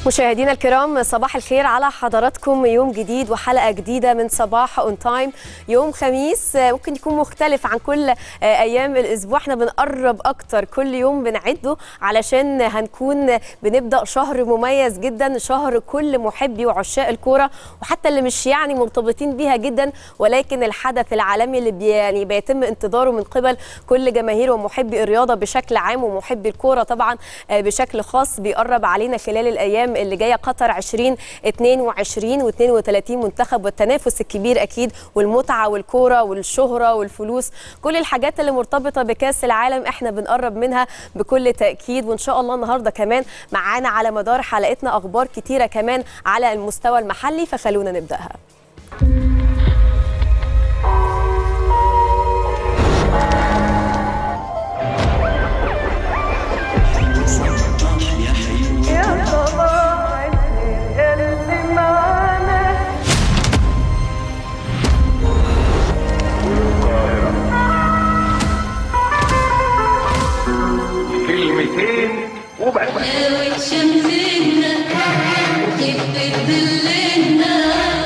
مشاهدينا الكرام صباح الخير على حضراتكم يوم جديد وحلقه جديده من صباح اون تايم يوم خميس ممكن يكون مختلف عن كل ايام الاسبوع احنا بنقرب اكتر كل يوم بنعده علشان هنكون بنبدا شهر مميز جدا شهر كل محبي وعشاق الكوره وحتى اللي مش يعني مرتبطين بيها جدا ولكن الحدث العالمي اللي بي يعني بيتم انتظاره من قبل كل جماهير ومحبي الرياضه بشكل عام ومحبي الكوره طبعا بشكل خاص بيقرب علينا خلال الايام اللي جايه قطر 2022 و32 منتخب والتنافس الكبير اكيد والمتعه والكوره والشهره والفلوس كل الحاجات اللي مرتبطه بكاس العالم احنا بنقرب منها بكل تاكيد وان شاء الله النهارده كمان معانا على مدار حلقتنا اخبار كتيره كمان على المستوى المحلي فخلونا نبداها كلمتين وبس وتشملنا وخفة ظلنا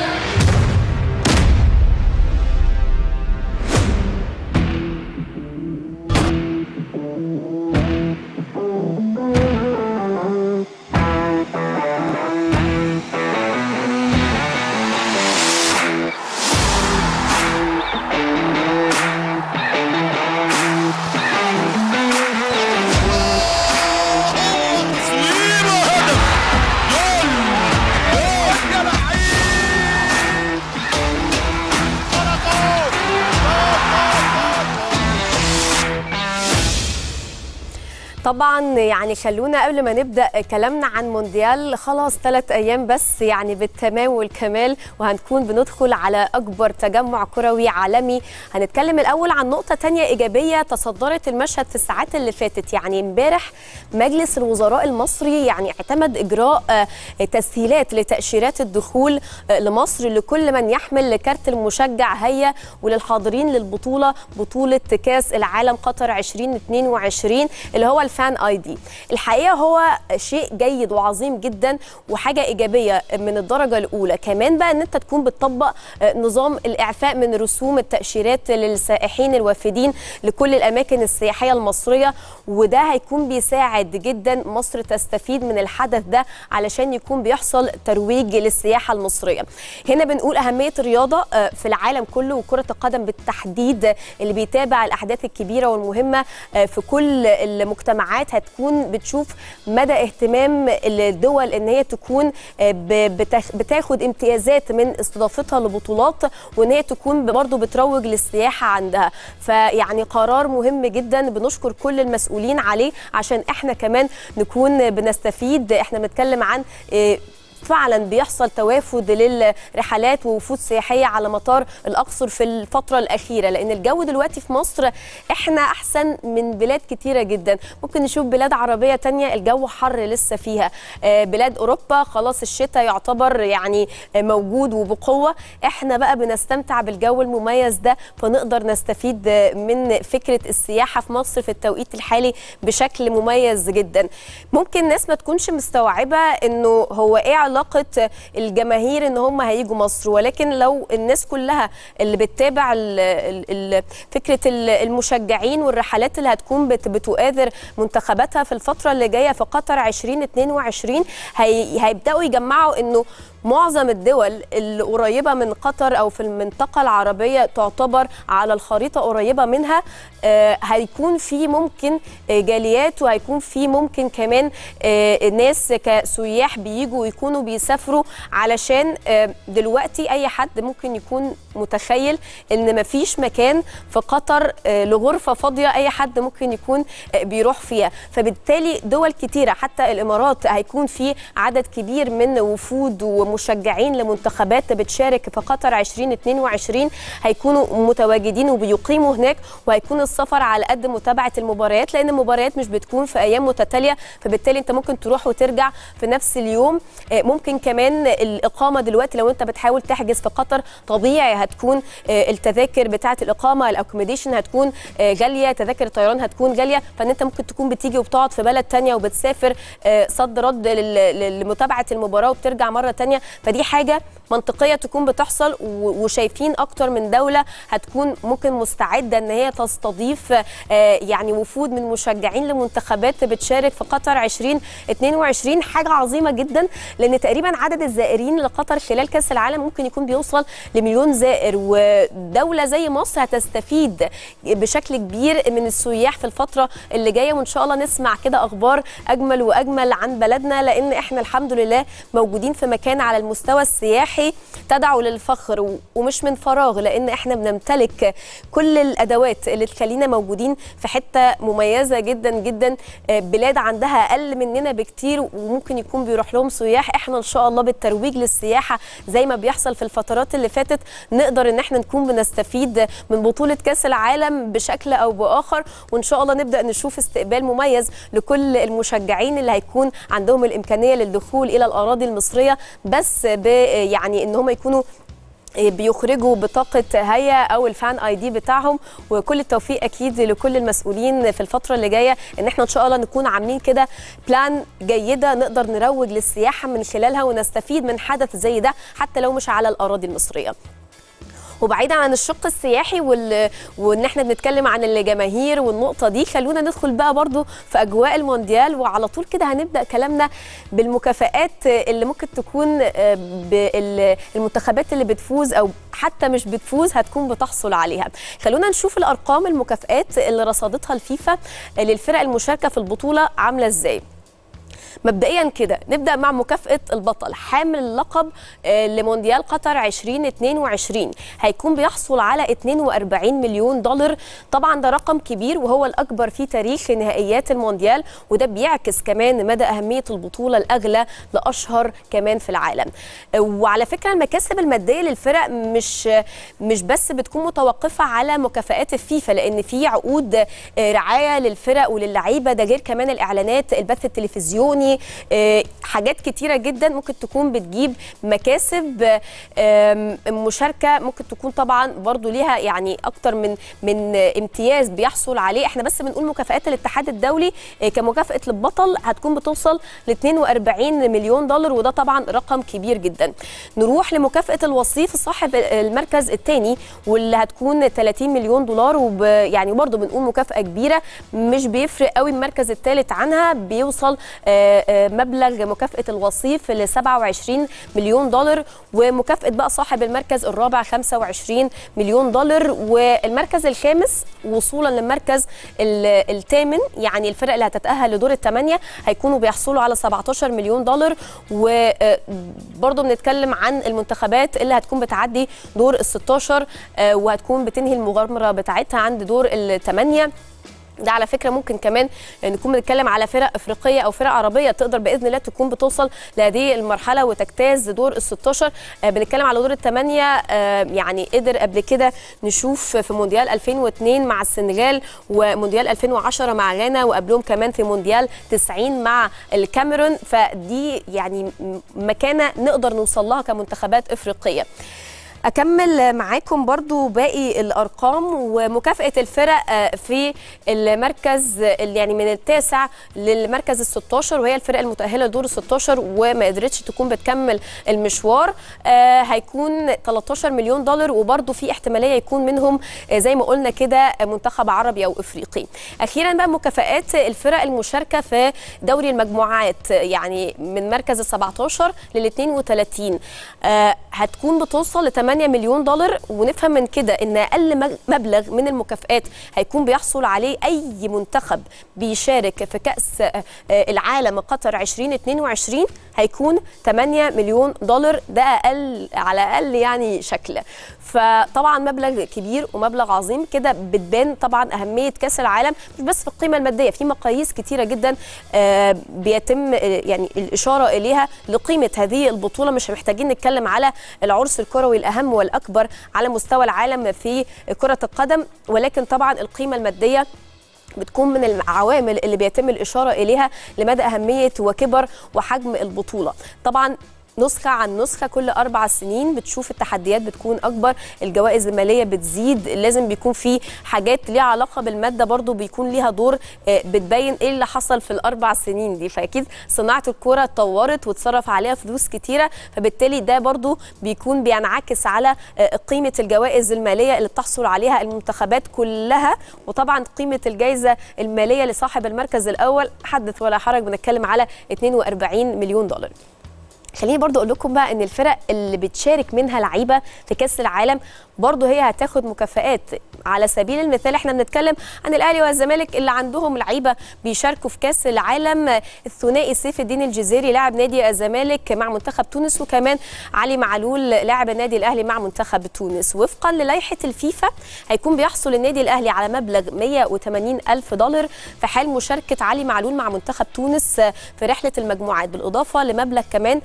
طبعا يعني خلونا قبل ما نبدا كلامنا عن مونديال خلاص ثلاث ايام بس يعني بالتمام والكمال وهنكون بندخل على اكبر تجمع كروي عالمي هنتكلم الاول عن نقطه تانية ايجابيه تصدرت المشهد في الساعات اللي فاتت يعني امبارح مجلس الوزراء المصري يعني اعتمد اجراء تسهيلات لتاشيرات الدخول لمصر لكل من يحمل كارت المشجع هيا وللحاضرين للبطوله بطوله كاس العالم قطر 2022 اللي هو الفان اي دي الحقيقه هو شيء جيد وعظيم جدا وحاجه ايجابيه من الدرجه الاولى كمان بقى ان انت تكون بتطبق نظام الاعفاء من رسوم التاشيرات للسائحين الوافدين لكل الاماكن السياحيه المصريه وده هيكون بيساعد جدا مصر تستفيد من الحدث ده علشان يكون بيحصل ترويج للسياحه المصريه هنا بنقول اهميه الرياضه في العالم كله وكره القدم بالتحديد اللي بيتابع الاحداث الكبيره والمهمه في كل المجتمعات هتكون بتشوف مدى اهتمام الدول ان هي تكون بتاخد امتيازات من استضافتها لبطولات وان هي تكون برضه بتروج للسياحه عندها فيعني قرار مهم جدا بنشكر كل المسؤولين عليه عشان احنا كمان نكون بنستفيد احنا بنتكلم عن فعلا بيحصل توافد للرحلات ووفود سياحيه على مطار الاقصر في الفتره الاخيره لان الجو دلوقتي في مصر احنا احسن من بلاد كتيره جدا ممكن نشوف بلاد عربيه تانية الجو حر لسه فيها بلاد اوروبا خلاص الشتاء يعتبر يعني موجود وبقوه احنا بقى بنستمتع بالجو المميز ده فنقدر نستفيد من فكره السياحه في مصر في التوقيت الحالي بشكل مميز جدا ممكن ناس ما تكونش مستوعبه انه هو ايه علاقه الجماهير ان هم هيجوا مصر ولكن لو الناس كلها اللي بتتابع ال ال فكره المشجعين والرحلات اللي هتكون بتؤازر منتخباتها في الفتره اللي جايه في قطر 2022 هي هيبداوا يجمعوا انه معظم الدول اللي قريبة من قطر أو في المنطقة العربية تعتبر على الخريطة قريبة منها آه هيكون في ممكن آه جاليات وهيكون في ممكن كمان آه ناس كسياح بيجوا ويكونوا بيسافروا علشان دلوقتي أي حد ممكن يكون متخيل إن مفيش مكان في قطر لغرفة فاضية أي حد ممكن يكون بيروح فيها فبالتالي دول كتيرة حتى الإمارات هيكون في عدد كبير من وفود ومشجعين لمنتخبات بتشارك في قطر 2022 هيكونوا متواجدين وبيقيموا هناك وهيكون السفر على قد متابعه المباريات لان المباريات مش بتكون في ايام متتاليه فبالتالي انت ممكن تروح وترجع في نفس اليوم ممكن كمان الاقامه دلوقتي لو انت بتحاول تحجز في قطر طبيعي هتكون آه، التذاكر بتاعه الاقامه الاكوموديشن هتكون آه، غاليه تذاكر الطيران هتكون غاليه فان انت ممكن تكون بتيجي وبتقعد في بلد تانية وبتسافر آه، صد رد لل- لل- لمتابعه المباراه وبترجع مره تانية فدي حاجه منطقيه تكون بتحصل و- وشايفين اكتر من دوله هتكون ممكن مستعده ان هي تستضيف آه، يعني وفود من مشجعين لمنتخبات بتشارك في قطر 2022 حاجه عظيمه جدا لان تقريبا عدد الزائرين لقطر خلال كاس العالم ممكن يكون بيوصل لمليون زائر ودوله زي مصر هتستفيد بشكل كبير من السياح في الفتره اللي جايه وان شاء الله نسمع كده اخبار اجمل واجمل عن بلدنا لان احنا الحمد لله موجودين في مكان على المستوى السياحي تدعو للفخر و- ومش من فراغ لان احنا بنمتلك كل الادوات اللي تخلينا موجودين في حته مميزه جدا جدا آه، بلاد عندها اقل مننا بكتير وممكن يكون بيروح لهم سياح احنا ان شاء الله بالترويج للسياحه زي ما بيحصل في الفترات اللي فاتت نقدر ان احنا نكون بنستفيد من بطوله كاس العالم بشكل او باخر وان شاء الله نبدا نشوف استقبال مميز لكل المشجعين اللي هيكون عندهم الامكانيه للدخول الى الاراضي المصريه بس ب يعني ان هم يكونوا بيخرجوا بطاقة هيا أو الفان اي دي بتاعهم وكل التوفيق أكيد لكل المسؤولين في الفترة اللي جاية إن احنا إن شاء الله نكون عاملين كده بلان جيدة نقدر نروج للسياحة من خلالها ونستفيد من حدث زي ده حتى لو مش على الأراضي المصرية وبعيدا عن الشق السياحي وال... وان احنا بنتكلم عن الجماهير والنقطه دي خلونا ندخل بقى برضو في اجواء المونديال وعلى طول كده هنبدا كلامنا بالمكافآت اللي ممكن تكون آه، بال- المنتخبات اللي بتفوز او حتى مش بتفوز هتكون بتحصل عليها خلونا نشوف الارقام المكافآت اللي رصدتها الفيفا للفرق المشاركه في البطوله عامله ازاي مبدئيا كده نبدا مع مكافاه البطل حامل اللقب آه، لمونديال قطر 2022 هيكون بيحصل على 42 مليون دولار طبعا ده رقم كبير وهو الاكبر في تاريخ نهائيات المونديال وده بيعكس كمان مدى اهميه البطوله الاغلى لاشهر كمان في العالم آه، وعلى فكره المكاسب الماديه للفرق مش مش بس بتكون متوقفه على مكافآت الفيفا لان في عقود آه، رعايه للفرق وللعيبه ده غير كمان الاعلانات البث التلفزيوني آه، حاجات كتيره جدا ممكن تكون بتجيب مكاسب آم، مشاركه ممكن تكون طبعا برضو ليها يعني اكتر من من امتياز بيحصل عليه احنا بس بنقول مكافآت الاتحاد الدولي آه، كمكافاه للبطل هتكون بتوصل ل 42 مليون دولار وده طبعا رقم كبير جدا نروح لمكافاه الوصيف صاحب المركز الثاني واللي هتكون 30 مليون دولار وب يعني برضه بنقول مكافاه كبيره مش بيفرق قوي المركز الثالث عنها بيوصل آه، آه، مبلغ مكافاه الوصيف ل 27 مليون دولار ومكافاه بقى صاحب المركز الرابع 25 مليون دولار والمركز الخامس وصولا للمركز ال- الثامن يعني الفرق اللي هتتاهل لدور الثمانيه هيكونوا بيحصلوا على 17 مليون دولار وبرضه بنتكلم عن المنتخبات اللي هتكون بتعدي دور ال 16 آه، وهتكون بتنهي المغامره بتاعتها عند دور الثمانيه ده على فكره ممكن كمان نكون بنتكلم على فرق افريقيه او فرق عربيه تقدر باذن الله تكون بتوصل لهذه المرحله وتجتاز دور ال 16 آه، بنتكلم على دور الثمانيه آه، يعني قدر قبل كده نشوف في مونديال 2002 مع السنغال ومونديال 2010 مع غانا وقبلهم كمان في مونديال 90 مع الكاميرون فدي يعني م- مكانه نقدر نوصل لها كمنتخبات افريقيه اكمل معاكم برضو باقي الارقام ومكافاه الفرق آه، في المركز اللي يعني من التاسع للمركز ال 16 وهي الفرق المتاهله لدور ال 16 وما قدرتش تكون بتكمل المشوار آه، هيكون 13 مليون دولار وبرضو في احتماليه يكون منهم آه، زي ما قلنا كده منتخب عربي او افريقي اخيرا بقى مكافآت الفرق المشاركه في دوري المجموعات يعني من مركز ال 17 لل 32 آه، هتكون بتوصل ل 8 مليون دولار ونفهم من كده ان اقل مج- مبلغ من المكافآت هيكون بيحصل عليه اي منتخب بيشارك في كاس آه، آه، العالم قطر 2022 هيكون 8 مليون دولار ده اقل على الاقل يعني شكل فطبعا مبلغ كبير ومبلغ عظيم كده بتبان طبعا اهميه كاس العالم مش بس في القيمه الماديه في مقاييس كتيره جدا آه، بيتم آه، يعني الاشاره اليها لقيمه هذه البطوله مش محتاجين نتكلم على العرس الكروي الاهم والاكبر على مستوى العالم في كره القدم ولكن طبعا القيمه الماديه بتكون من العوامل اللي بيتم الإشارة إليها لمدى أهمية وكبر وحجم البطولة طبعا نسخه عن نسخه كل اربع سنين بتشوف التحديات بتكون اكبر الجوائز الماليه بتزيد لازم بيكون في حاجات ليها علاقه بالماده برضو بيكون ليها دور آه، بتبين ايه اللي حصل في الاربع سنين دي فاكيد صناعه الكره اتطورت واتصرف عليها فلوس كتيره فبالتالي ده برضو بيكون بينعكس على آه، قيمه الجوائز الماليه اللي بتحصل عليها المنتخبات كلها وطبعا قيمه الجائزه الماليه لصاحب المركز الاول حدث ولا حرج بنتكلم على 42 مليون دولار خليني برضو اقول لكم بقى ان الفرق اللي بتشارك منها لعيبه في كاس العالم برضو هي هتاخد مكافآت على سبيل المثال احنا بنتكلم عن الاهلي والزمالك اللي عندهم لعيبه بيشاركوا في كاس العالم الثنائي سيف الدين الجزيري لاعب نادي الزمالك مع منتخب تونس وكمان علي معلول لاعب النادي الاهلي مع منتخب تونس وفقا للائحه الفيفا هيكون بيحصل النادي الاهلي على مبلغ 180 الف دولار في حال مشاركه علي معلول مع منتخب تونس في رحله المجموعات بالاضافه لمبلغ كمان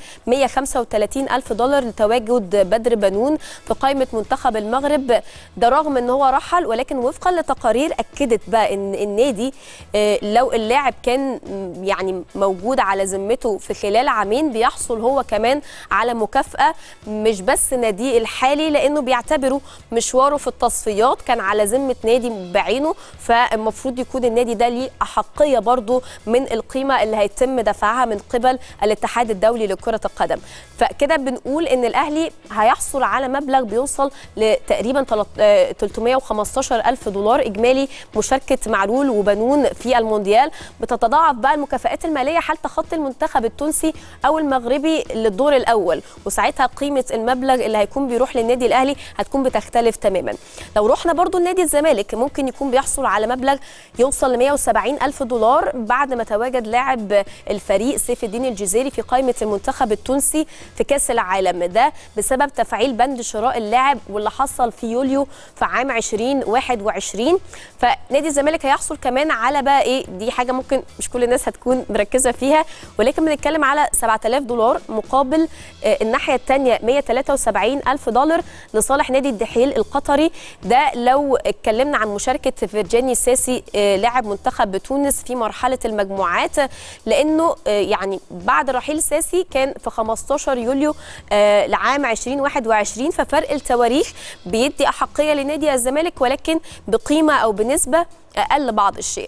135 الف دولار لتواجد بدر بنون في قائمه منتخب المغرب ده رغم ان هو رحل ولكن وفقا لتقارير اكدت بقى ان النادي آه، لو اللاعب كان م، يعني موجود على ذمته في خلال عامين بيحصل هو كمان على مكافاه مش بس ناديه الحالي لانه بيعتبره مشواره في التصفيات كان على ذمه نادي بعينه فالمفروض يكون النادي ده ليه احقيه برضو من القيمه اللي هيتم دفعها من قبل الاتحاد الدولي لكره القدم فكده بنقول ان الاهلي هيحصل على مبلغ بيوصل لتقريبا تلت- آه، 315 الف دولار اجمالي مشاركه معلول وبنون في المونديال بتتضاعف بقى المكافآت الماليه حال تخطي المنتخب التونسي او المغربي للدور الاول وساعتها قيمه المبلغ اللي هيكون بيروح للنادي الاهلي هتكون بتختلف تماما لو رحنا برضو النادي الزمالك ممكن يكون بيحصل على مبلغ يوصل ل 170 الف دولار بعد ما تواجد لاعب الفريق سيف الدين الجزيري في قائمه المنتخب التونسي في كاس العالم ده بسبب تفعيل بند شراء اللاعب واللي حصل في يوليو في عام 2021 فنادي الزمالك هيحصل كمان على بقى ايه دي حاجه ممكن مش كل الناس هتكون مركزه فيها ولكن بنتكلم على 7000 دولار مقابل آه، الناحيه الثانيه 173 الف دولار لصالح نادي الدحيل القطري ده لو اتكلمنا عن مشاركه فيرجيني ساسي آه، لاعب منتخب تونس في مرحله المجموعات لانه آه، يعني بعد رحيل ساسي كان في 15 يوليو آه، لعام 2021 ففرق التواريخ بيدي احقيه لنادي الزمالك ولكن بقيمه او بنسبه اقل بعض الشيء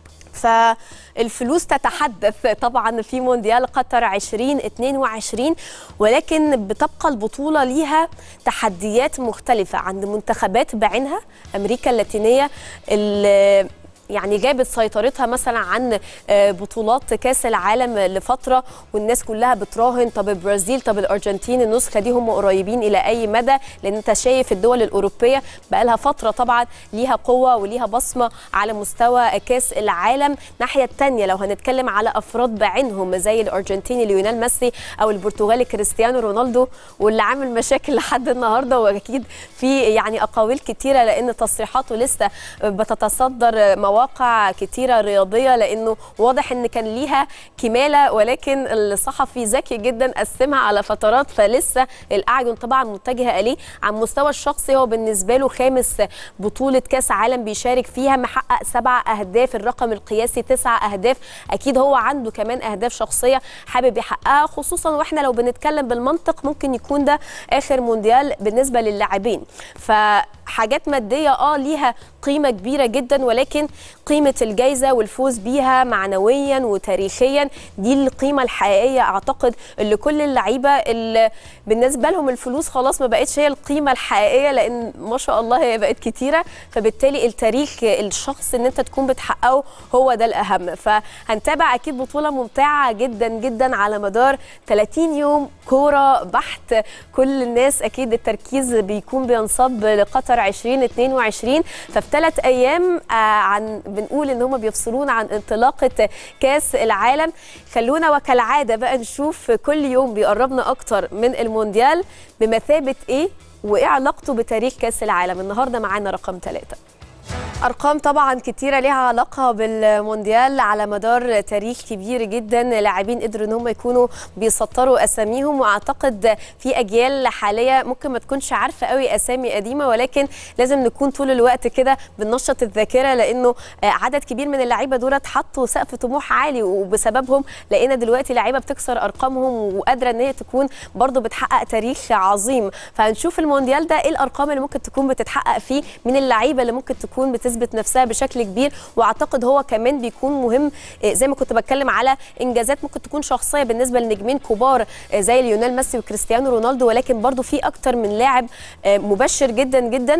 فالفلوس تتحدث طبعا في مونديال قطر 2022 ولكن بتبقى البطوله ليها تحديات مختلفه عند منتخبات بعينها امريكا اللاتينيه اللي يعني جابت سيطرتها مثلا عن آه، بطولات كاس العالم لفتره والناس كلها بتراهن طب البرازيل طب الارجنتين النسخه دي هم قريبين الى اي مدى لان انت شايف الدول الاوروبيه بقى لها فتره طبعا ليها قوه وليها بصمه على مستوى كاس العالم الناحيه الثانيه لو هنتكلم على افراد بعينهم زي الارجنتيني ليونيل ميسي او البرتغالي كريستيانو رونالدو واللي عامل مشاكل لحد النهارده واكيد في يعني اقاويل كتيره لان تصريحاته لسه بتتصدر مواقع كتيره رياضيه لانه واضح ان كان ليها كماله ولكن الصحفي ذكي جدا قسمها على فترات فلسه الاعين طبعا متجهه اليه على المستوى الشخصي هو بالنسبه له خامس بطوله كاس عالم بيشارك فيها محقق سبع اهداف الرقم القياسي تسع اهداف اكيد هو عنده كمان اهداف شخصيه حابب يحققها خصوصا واحنا لو بنتكلم بالمنطق ممكن يكون ده اخر مونديال بالنسبه للاعبين فحاجات ماديه اه ليها قيمه كبيره جدا ولكن قيمه الجائزه والفوز بيها معنويا وتاريخيا دي القيمه الحقيقيه اعتقد اللي كل اللعيبه اللي بالنسبه لهم الفلوس خلاص ما بقتش هي القيمه الحقيقيه لان ما شاء الله هي بقت كتيره فبالتالي التاريخ الشخص ان انت تكون بتحققه هو ده الاهم فهنتابع اكيد بطوله ممتعه جدا جدا على مدار 30 يوم كوره بحت كل الناس اكيد التركيز بيكون بينصب لقطر 2022 ففي ثلاث ايام آه، عن بنقول ان هم بيفصلونا عن انطلاقه كاس العالم خلونا وكالعاده بقى نشوف كل يوم بيقربنا اكتر من المونديال بمثابه ايه وايه علاقته بتاريخ كاس العالم النهارده معانا رقم ثلاثة ارقام طبعا كتيره ليها علاقه بالمونديال على مدار تاريخ كبير جدا لاعبين قدروا ان هم يكونوا بيسطروا اساميهم واعتقد في اجيال حاليه ممكن ما تكونش عارفه قوي اسامي قديمه ولكن لازم نكون طول الوقت كده بننشط الذاكره لانه عدد كبير من اللعيبه دولت حطوا سقف طموح عالي وبسببهم لقينا دلوقتي لعيبه بتكسر ارقامهم وقادره ان هي تكون برضو بتحقق تاريخ عظيم فهنشوف المونديال ده ايه الارقام اللي ممكن تكون بتتحقق فيه من اللعيبه اللي ممكن تكون بتثبت نفسها بشكل كبير واعتقد هو كمان بيكون مهم آه، زي ما كنت بتكلم على انجازات ممكن تكون شخصيه بالنسبه لنجمين كبار آه، زي ليونيل ميسي وكريستيانو رونالدو ولكن برضو في اكتر من لاعب آه، مبشر جدا جدا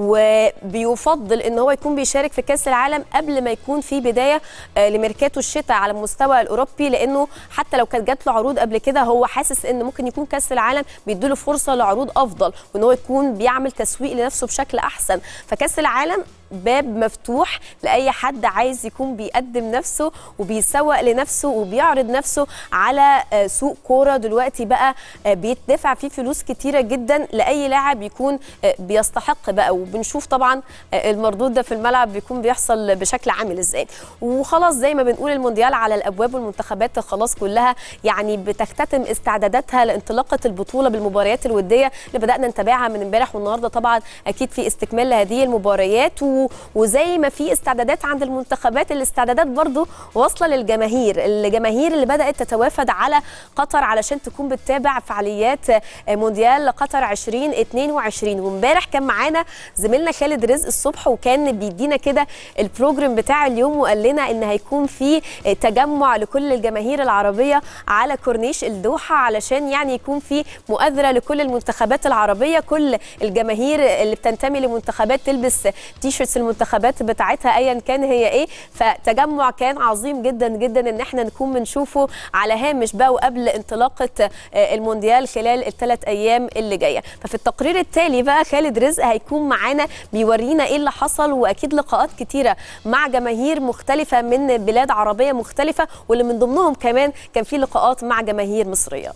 وبيفضل ان هو يكون بيشارك في كاس العالم قبل ما يكون في بدايه آه، لميركاتو الشتاء على المستوى الاوروبي لانه حتى لو كانت جات له عروض قبل كده هو حاسس ان ممكن يكون كاس العالم بيديله فرصه لعروض افضل وان هو يكون بيعمل تسويق لنفسه بشكل احسن فكاس العالم باب مفتوح لاي حد عايز يكون بيقدم نفسه وبيسوق لنفسه وبيعرض نفسه على آه، سوق كوره دلوقتي بقى آه، بيدفع فيه فلوس كتيره جدا لاي لاعب يكون آه، بيستحق بقى وبنشوف طبعا آه، المردود ده في الملعب بيكون بيحصل بشكل عامل ازاي وخلاص زي ما بنقول المونديال على الابواب والمنتخبات خلاص كلها يعني بتختتم استعداداتها لانطلاقه البطوله بالمباريات الوديه اللي بدانا نتابعها من امبارح والنهارده طبعا اكيد في استكمال لهذه المباريات و... وزي ما في استعدادات عند المنتخبات الاستعدادات برضو واصله للجماهير الجماهير اللي بدات تتوافد على قطر علشان تكون بتتابع فعاليات مونديال قطر 2022 وامبارح كان معانا زميلنا خالد رزق الصبح وكان بيدينا كده البروجرام بتاع اليوم وقال لنا ان هيكون في تجمع لكل الجماهير العربيه على كورنيش الدوحه علشان يعني يكون في مؤازره لكل المنتخبات العربيه كل الجماهير اللي بتنتمي لمنتخبات تلبس تيشرتس المنتخبات بتاعتها ايا كان هي ايه فتجمع كان عظيم جدا جدا ان احنا نكون بنشوفه على هامش بقى وقبل انطلاقه آه، المونديال خلال الثلاث ايام اللي جايه ففي التقرير التالي بقى خالد رزق هيكون معانا بيورينا ايه اللي حصل واكيد لقاءات كتيره مع جماهير مختلفه من بلاد عربيه مختلفه واللي من ضمنهم كمان كان في لقاءات مع جماهير مصريه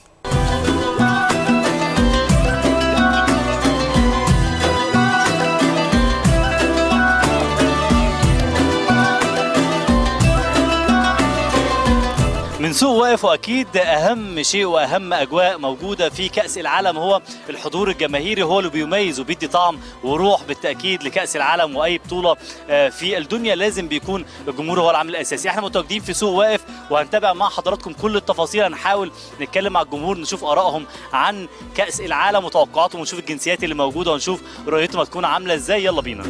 من سوق واقف واكيد اهم شيء واهم اجواء موجوده في كاس العالم هو الحضور الجماهيري هو اللي بيميز وبيدي طعم وروح بالتاكيد لكاس العالم واي بطوله آه، في الدنيا لازم بيكون الجمهور هو العامل الاساسي احنا متواجدين في سوق واقف وهنتابع مع حضراتكم كل التفاصيل هنحاول نتكلم مع الجمهور نشوف ارائهم عن كاس العالم وتوقعاتهم ونشوف الجنسيات اللي موجوده ونشوف رؤيتهم هتكون عامله ازاي يلا بينا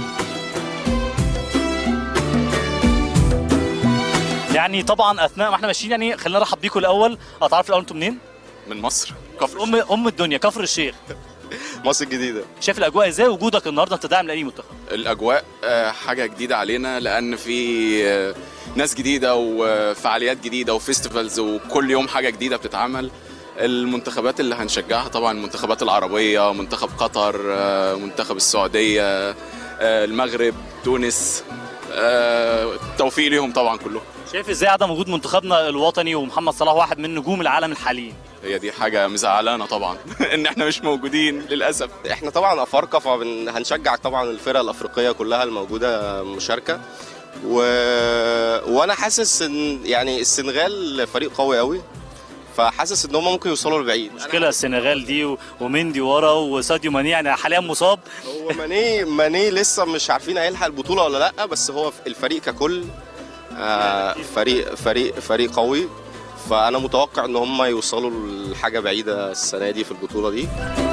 يعني طبعا اثناء ما احنا ماشيين يعني خلينا نرحب بيكم الاول اتعرف الاول انتم منين؟ من مصر كفر ام ام الدنيا كفر الشيخ مصر الجديدة شايف الاجواء ازاي وجودك النهارده انت داعم لاي منتخب الأجواء آه، حاجة جديدة علينا لأن في آه، ناس جديدة وفعاليات جديدة وفيستيفالز وكل يوم حاجة جديدة بتتعمل المنتخبات اللي هنشجعها طبعا المنتخبات العربية منتخب قطر آه، منتخب السعودية آه، المغرب تونس آه، توفيق ليهم طبعا كلهم شايف ازاي عدم وجود منتخبنا الوطني ومحمد صلاح واحد من نجوم العالم الحاليين هي دي حاجة مزعلانا طبعا ان احنا مش موجودين للأسف احنا طبعا افارقه فهنشجع طبعا الفرق الافريقيه كلها الموجوده مشاركه و... وانا حاسس ان يعني السنغال فريق قوي قوي فحاسس ان هم ممكن يوصلوا لبعيد مشكله السنغال دي و- ومندي ورا وساديو ماني يعني حاليا مصاب هو ماني ماني لسه مش عارفين هيلحق البطوله ولا لا بس هو الفريق ككل آه فريق فريق فريق قوي فانا متوقع ان هم يوصلوا لحاجه بعيده السنه دي في البطوله دي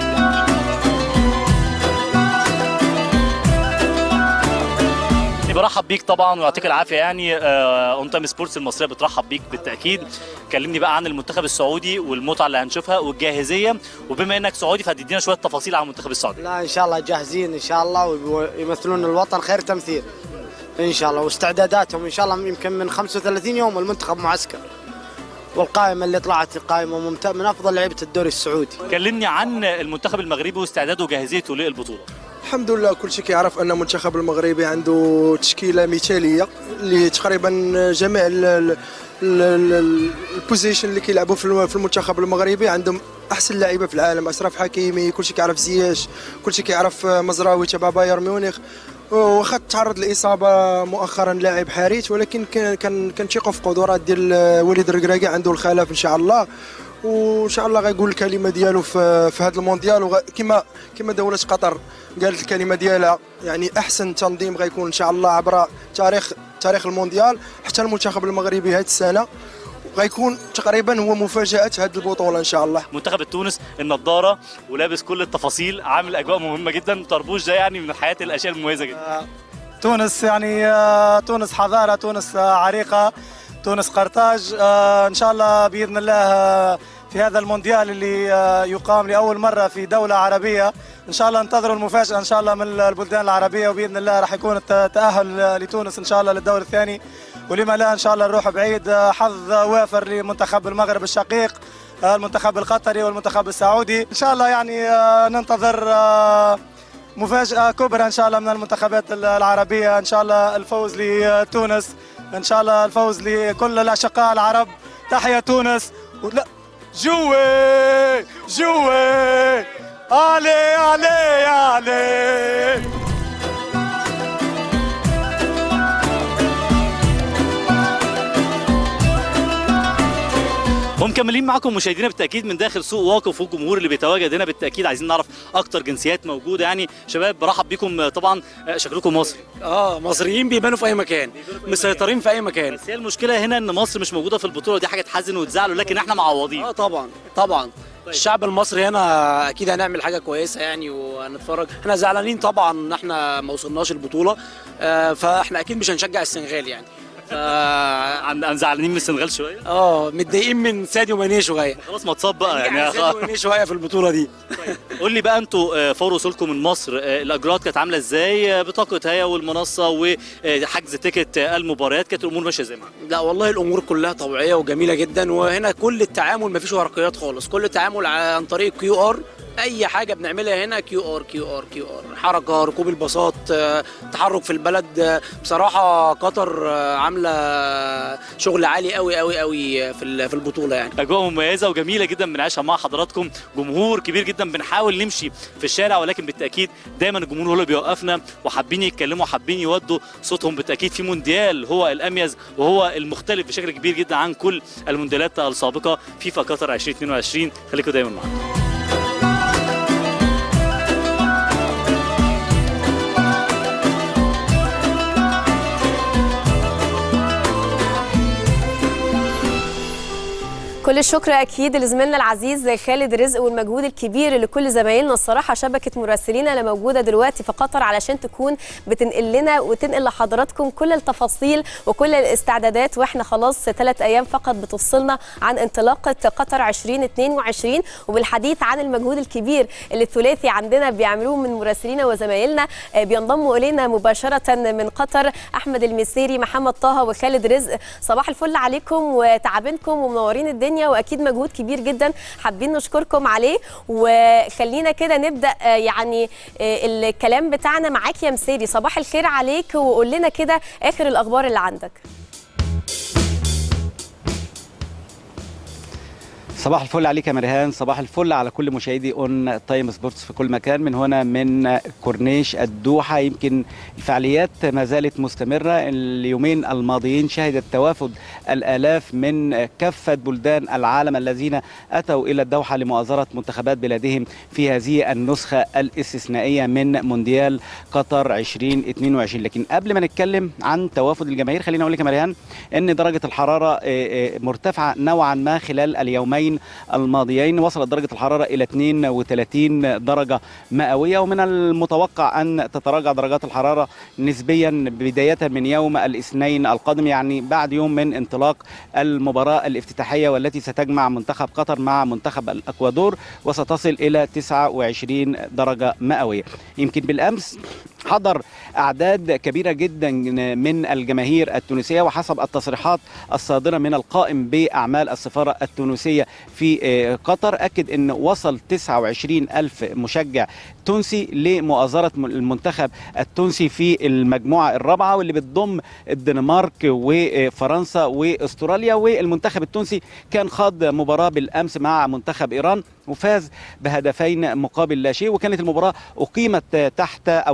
يعني برحب بيك طبعا ويعطيك العافيه يعني اون تايم سبورتس المصريه بترحب بيك بالتاكيد كلمني بقى عن المنتخب السعودي والمتعه اللي هنشوفها والجاهزيه وبما انك سعودي فهتدينا شويه تفاصيل عن المنتخب السعودي لا ان شاء الله جاهزين ان شاء الله ويمثلون الوطن خير تمثيل ان شاء الله واستعداداتهم ان شاء الله يمكن من 35 يوم المنتخب معسكر والقائمه اللي طلعت قائمه ممتازه من افضل لعيبه الدوري السعودي كلمني عن المنتخب المغربي واستعداده وجاهزيته للبطوله الحمد لله كل شيء كيعرف ان المنتخب المغربي عنده تشكيله مثاليه اللي تقريبا جميع ال- ال- ال- ال- البوزيشن اللي كيلعبوا في الم- في المنتخب المغربي عندهم احسن لعيبه في العالم اشرف حكيمي كل شيء كيعرف زياش كل شيء كيعرف مزراوي تبع بايرن ميونخ واخا تعرض لاصابه مؤخرا لاعب حريت ولكن كان كان كنثيقوا في قدرات ديال وليد الركراكي عنده الخلاف ان شاء الله وان شاء الله غيقول الكلمه ديالو في في هذا المونديال وغ- كما كما دوله قطر قالت الكلمه ديالها يعني احسن تنظيم غيكون ان شاء الله عبر تاريخ تاريخ المونديال حتى المنتخب المغربي هذه السنه غيكون تقريبا هو مفاجاه هذه البطوله ان شاء الله منتخب التونس النضاره ولابس كل التفاصيل عامل اجواء مهمه جدا طربوش ده يعني من الحياه الاشياء المميزه جدا تونس يعني آه، تونس حضارة تونس آه، عريقة تونس قرطاج آه، إن شاء الله بإذن الله آه، في هذا المونديال اللي آه، يقام لأول مرة في دولة عربية إن شاء الله انتظروا المفاجأة إن شاء الله من البلدان العربية وبإذن الله راح يكون الت- تأهل آه، لتونس إن شاء الله للدور الثاني ولما لا إن شاء الله نروح بعيد آه، حظ وافر لمنتخب المغرب الشقيق آه، المنتخب القطري والمنتخب السعودي إن شاء الله يعني آه، ننتظر آه، مفاجأة كبرى إن شاء الله من المنتخبات العربية إن شاء الله الفوز لتونس إن شاء الله الفوز لكل الأشقاء العرب تحيا تونس ولا جوي جوي علي علي علي ومكملين معاكم مشاهدينا بالتاكيد من داخل سوق واقف والجمهور اللي بيتواجد هنا بالتاكيد عايزين نعرف اكتر جنسيات موجوده يعني شباب برحب بيكم طبعا شكلكم مصري اه مصريين بيبانوا في اي مكان مسيطرين في اي مكان بس هي المشكله هنا ان مصر مش موجوده في البطوله دي حاجه تحزن وتزعل لكن احنا معوضين اه طبعا طبعا الشعب المصري هنا اكيد هنعمل حاجه كويسه يعني وهنتفرج احنا زعلانين طبعا ان احنا ما وصلناش البطوله آه فاحنا اكيد مش هنشجع السنغال يعني ف- عن عن زعلانين من السنغال شويه اه متضايقين من ساديو ماني شويه خلاص ما اتصاب بقى يعني يعني ساديو ماني شويه في البطوله دي قول لي بقى انتوا آه، فور وصولكم من مصر آه، الاجراءات كانت عامله ازاي آه، بطاقه هيا والمنصه وحجز تيكت آه، المباريات كانت الامور ماشيه ازاي معاكم لا والله الامور كلها طبيعيه وجميله جدا وهنا كل التعامل مفيش ورقيات خالص كل التعامل عن طريق كيو ار اي حاجه بنعملها هنا كيو ار كيو ار كيو ار حركه ركوب الباصات آه، تحرك في البلد آه، بصراحه قطر آه، عامله شغل عالي قوي قوي قوي في ال- في البطوله يعني اجواء مميزه وجميله جدا بنعيشها مع حضراتكم جمهور كبير جدا بنحاول نمشي في الشارع ولكن بالتاكيد دايما الجمهور هو اللي بيوقفنا وحابين يتكلموا حابين يودوا صوتهم بالتاكيد في مونديال هو الاميز وهو المختلف بشكل كبير جدا عن كل المونديالات السابقه فيفا قطر 2022 خليكم دايما معانا كل الشكر اكيد لزميلنا العزيز خالد رزق والمجهود الكبير اللي كل زمايلنا الصراحه شبكه مراسلينا اللي موجوده دلوقتي في قطر علشان تكون بتنقل لنا وتنقل لحضراتكم كل التفاصيل وكل الاستعدادات واحنا خلاص ثلاث ايام فقط بتفصلنا عن انطلاقه قطر 2022 وبالحديث عن المجهود الكبير اللي الثلاثي عندنا بيعملوه من مراسلينا وزمايلنا آه، بينضموا الينا مباشره من قطر احمد المسيري محمد طه وخالد رزق صباح الفل عليكم وتعبينكم ومنورين الدنيا واكيد مجهود كبير جدا حابين نشكركم عليه وخلينا كده نبدا آه، يعني آه، الكلام بتاعنا معاك يا مسيري صباح الخير عليك وقول لنا كده اخر الاخبار اللي عندك صباح الفل عليك يا مرهان صباح الفل على كل مشاهدي اون تايم سبورتس في كل مكان من هنا من كورنيش الدوحه يمكن الفعاليات ما زالت مستمره اليومين الماضيين شهدت توافد الالاف من كافه بلدان العالم الذين اتوا الى الدوحه لمؤازره منتخبات بلادهم في هذه النسخه الاستثنائيه من مونديال قطر 2022 لكن قبل ما نتكلم عن توافد الجماهير خليني اقول لك يا مريان ان درجه الحراره آه، آه، مرتفعه نوعا ما خلال اليومين الماضيين وصلت درجه الحراره الى 32 درجه مئويه ومن المتوقع ان تتراجع درجات الحراره نسبيا بدايه من يوم الاثنين القادم يعني بعد يوم من انطلاق المباراه الافتتاحيه والتي ستجمع منتخب قطر مع منتخب الاكوادور وستصل الى 29 درجه مئويه يمكن بالامس حضر اعداد كبيره جدا من الجماهير التونسيه وحسب التصريحات الصادره من القائم باعمال السفاره التونسيه في آه، قطر اكد ان وصل 29 الف مشجع تونسي لمؤازره المنتخب التونسي في المجموعه الرابعه واللي بتضم الدنمارك وفرنسا واستراليا والمنتخب التونسي كان خاض مباراه بالامس مع منتخب ايران وفاز بهدفين مقابل لا شيء وكانت المباراه اقيمت تحت او خلف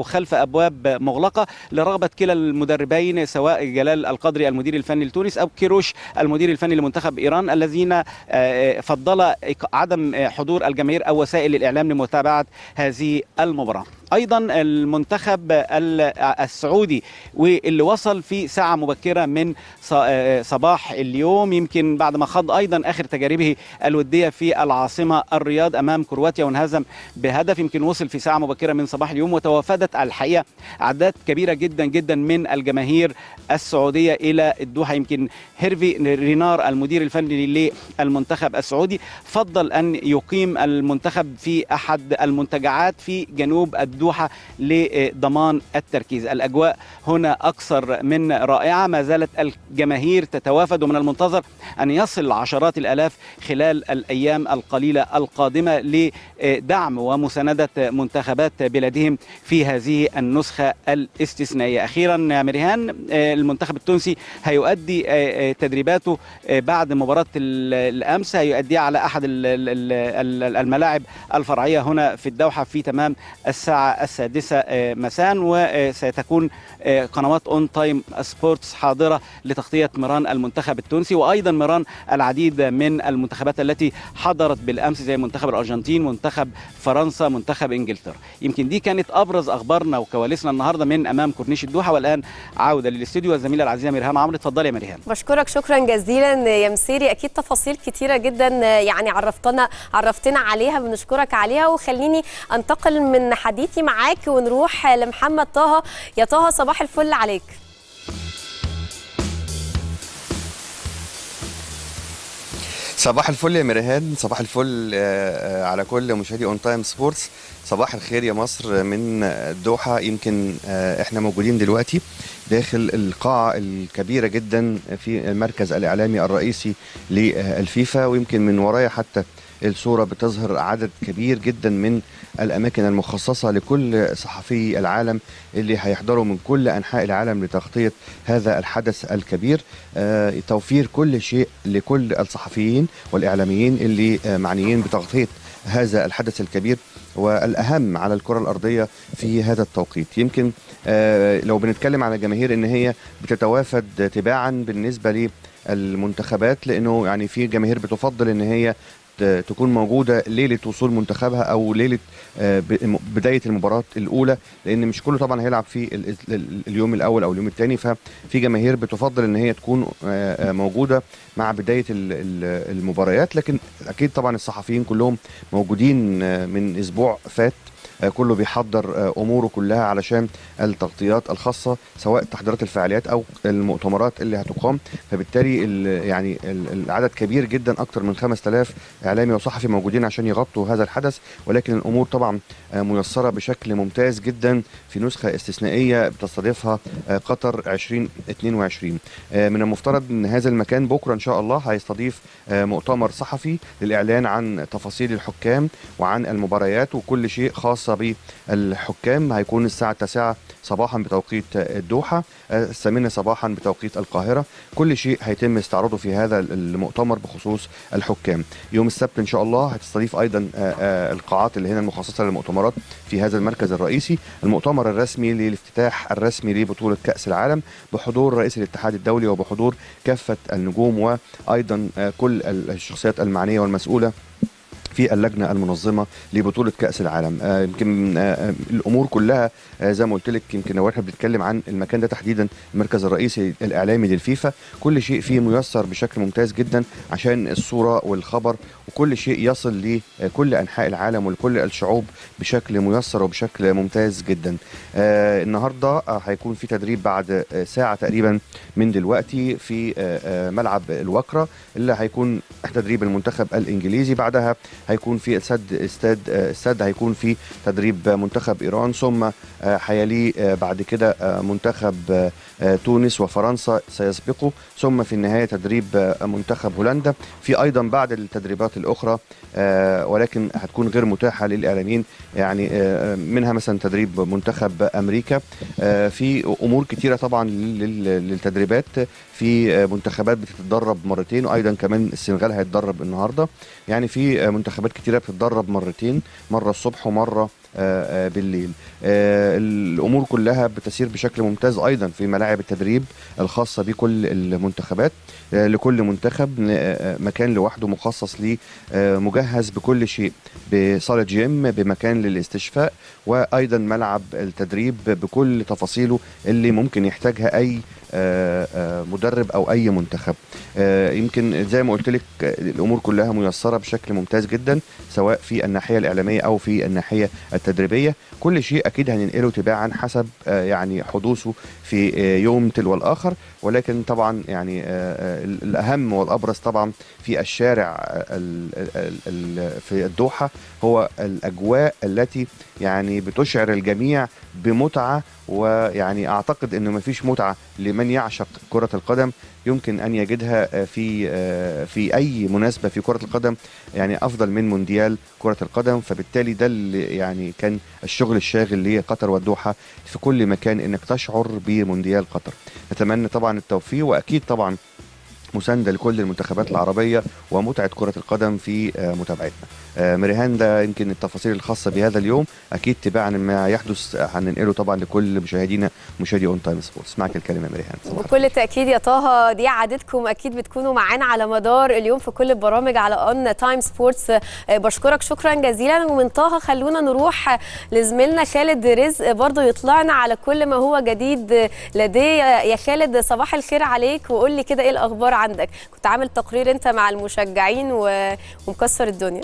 والابواب مغلقه لرغبه كلا المدربين سواء جلال القدري المدير الفني لتونس او كيروش المدير الفني لمنتخب ايران الذين آه، فضل إيق- عدم آه، حضور الجماهير او وسائل الاعلام لمتابعه هذه المباراه ايضا المنتخب ال- السعودي واللي وصل في ساعه مبكره من ص- آه، صباح اليوم يمكن بعد ما خاض ايضا اخر تجاربه الوديه في العاصمه الرياض امام كرواتيا وانهزم بهدف يمكن وصل في ساعه مبكره من صباح اليوم وتوافدت الحقيقه اعداد كبيره جدا جدا من الجماهير السعوديه الى الدوحه يمكن هيرفي رينار المدير الفني للمنتخب السعودي فضل ان يقيم المنتخب في احد المنتجعات في جنوب الدوحه لضمان التركيز الاجواء هنا اكثر من رائعه ما زالت الجماهير تتوافد ومن المنتظر ان يصل عشرات الالاف خلال الايام القليله القادمه لدعم ومسانده منتخبات بلادهم في هذه النسخه الاستثنائيه اخيرا يا مريهان آه، المنتخب التونسي هيؤدي آه، آه، تدريباته آه، بعد مباراه ال- الامس هيؤديها على احد ال- ال- ال- الملاعب الفرعيه هنا في الدوحه في تمام الساعه السادسه آه، مساء وسيتكون آه، قنوات اون تايم سبورتس حاضره لتغطيه مران المنتخب التونسي وايضا مران العديد من المنتخبات التي حضرت بالامس زي منتخب الارجنتين منتخب فرنسا منتخب انجلترا يمكن دي كانت ابرز اخبارنا وكواليسنا النهارده من امام كورنيش الدوحه والان عوده للاستوديو والزميله العزيزه مرهام عمرو اتفضلي يا مرهام بشكرك شكرا جزيلا يا مسيري اكيد تفاصيل كتيره جدا يعني عرفتنا عرفتنا عليها بنشكرك عليها وخليني انتقل من حديثي معاك ونروح لمحمد طه يا طه صباح الفل عليك صباح الفل يا مرهان صباح الفل آه، آه، على كل مشاهدي اون تايم سبورتس صباح الخير يا مصر من الدوحه يمكن آه، احنا موجودين دلوقتي داخل القاعه الكبيره جدا في المركز الاعلامي الرئيسي للفيفا ويمكن من ورايا حتى الصوره بتظهر عدد كبير جدا من الاماكن المخصصه لكل صحفي العالم اللي هيحضروا من كل انحاء العالم لتغطيه هذا الحدث الكبير آه، توفير كل شيء لكل الصحفيين والاعلاميين اللي آه، معنيين بتغطيه هذا الحدث الكبير والاهم على الكره الارضيه في هذا التوقيت يمكن آه، لو بنتكلم على الجماهير ان هي بتتوافد تباعا بالنسبه للمنتخبات لانه يعني في جماهير بتفضل ان هي ت- تكون موجوده ليله وصول منتخبها او ليله آه، ب- بدايه المباراه الاولى لان مش كله طبعا هيلعب في ال- ال- اليوم الاول او اليوم الثاني ففي جماهير بتفضل ان هي تكون آه، آه، موجوده مع بدايه ال- ال- المباريات لكن اكيد طبعا الصحفيين كلهم موجودين آه، من اسبوع فات آه، كله بيحضر آه، اموره كلها علشان التغطيات الخاصه سواء تحضيرات الفعاليات او المؤتمرات اللي هتقام فبالتالي ال- يعني ال- العدد كبير جدا اكتر من 5000 اعلامي وصحفي موجودين عشان يغطوا هذا الحدث ولكن الامور طبعا آه، ميسره بشكل ممتاز جدا في نسخه استثنائيه بتستضيفها آه، قطر 2022 آه، من المفترض ان هذا المكان بكره ان شاء الله هيستضيف آه، مؤتمر صحفي للاعلان عن تفاصيل الحكام وعن المباريات وكل شيء خاص بالحكام هيكون الساعه 9 صباحا بتوقيت الدوحه آه، الثامنه صباحا بتوقيت القاهره كل شيء هيتم استعراضه في هذا المؤتمر بخصوص الحكام يوم السبت ان شاء الله هتستضيف ايضا آه، آه، القاعات اللي هنا المخصصه للمؤتمرات في هذا المركز الرئيسي المؤتمر الرسمي للافتتاح الرسمي لبطوله كاس العالم بحضور رئيس الاتحاد الدولي وبحضور كافه النجوم وايضا آه، كل الشخصيات المعنيه والمسؤوله في اللجنه المنظمه لبطوله كاس العالم آه، يمكن آه، آه، الامور كلها آه، زي ما قلت لك يمكن لو احنا بنتكلم عن المكان ده تحديدا المركز الرئيسي الاعلامي للفيفا كل شيء فيه ميسر بشكل ممتاز جدا عشان الصوره والخبر وكل شيء يصل لكل انحاء العالم ولكل الشعوب بشكل ميسر وبشكل ممتاز جدا آه، النهارده آه، هيكون في تدريب بعد آه، ساعه تقريبا من دلوقتي في آه، آه، ملعب الوكره اللي هيكون تدريب المنتخب الانجليزي بعدها هيكون في استاد استاد آه، استاد هيكون في تدريب منتخب ايران ثم آه، هيليه آه، بعد كده آه، منتخب آه، آه، تونس وفرنسا سيسبقه ثم في النهايه تدريب آه، منتخب هولندا في ايضا بعض التدريبات الاخرى آه، ولكن هتكون غير متاحه للاعلاميين يعني آه، منها مثلا تدريب منتخب امريكا آه، في امور كتيره طبعا لل- للتدريبات في آه، منتخبات بتتدرب مرتين وايضا كمان السنغال هيتدرب النهارده يعني في آه، منتخبات كتيره بتتدرب مرتين مره الصبح ومره آه، آه، بالليل آه، الامور كلها بتسير بشكل ممتاز ايضا في ملاعب التدريب الخاصه بكل المنتخبات آه، لكل منتخب ن- آه، مكان لوحده مخصص ليه آه، مجهز بكل شيء بصاله جيم بمكان للاستشفاء وايضا ملعب التدريب بكل تفاصيله اللي ممكن يحتاجها اي آه، آه، مدرب او اي منتخب آه، يمكن زي ما قلت لك آه، الامور كلها ميسره بشكل ممتاز جدا سواء في الناحيه الاعلاميه او في الناحيه التدريبيه كل شيء اكيد هننقله تباعا حسب آه، يعني حدوثه في آه، يوم تلو الاخر ولكن طبعا يعني آه، آه، الاهم والابرز طبعا في الشارع آه، ال- ال- ال- في الدوحه هو الاجواء التي يعني بتشعر الجميع بمتعه ويعني اعتقد انه مفيش متعه لمن يعشق كره القدم يمكن ان يجدها آه، في آه، في اي مناسبه في كره القدم يعني افضل من مونديال كره القدم فبالتالي ده اللي يعني كان الشغل الشاغل لقطر والدوحه في كل مكان انك تشعر بمونديال قطر نتمنى طبعا التوفيق واكيد طبعا مسانده لكل المنتخبات العربيه ومتعه كره القدم في آه، متابعتنا. آه، مريهان ده يمكن التفاصيل الخاصه بهذا اليوم اكيد تباعا ما يحدث آه، هننقله طبعا لكل مشاهدينا مشاهدي اون تايم سبورتس. معك الكلمه مريهان. صباح بكل تأكيد يا طه دي عادتكم أكيد بتكونوا معانا على مدار اليوم في كل البرامج على أون تايم سبورتس آه، بشكرك شكرا جزيلا ومن طه خلونا نروح لزميلنا خالد رزق برضه يطلعنا على كل ما هو جديد لديه يا خالد صباح الخير عليك وقول لي كده إيه الأخبار عندك كنت عامل تقرير أنت مع المشجعين و- ومكسر الدنيا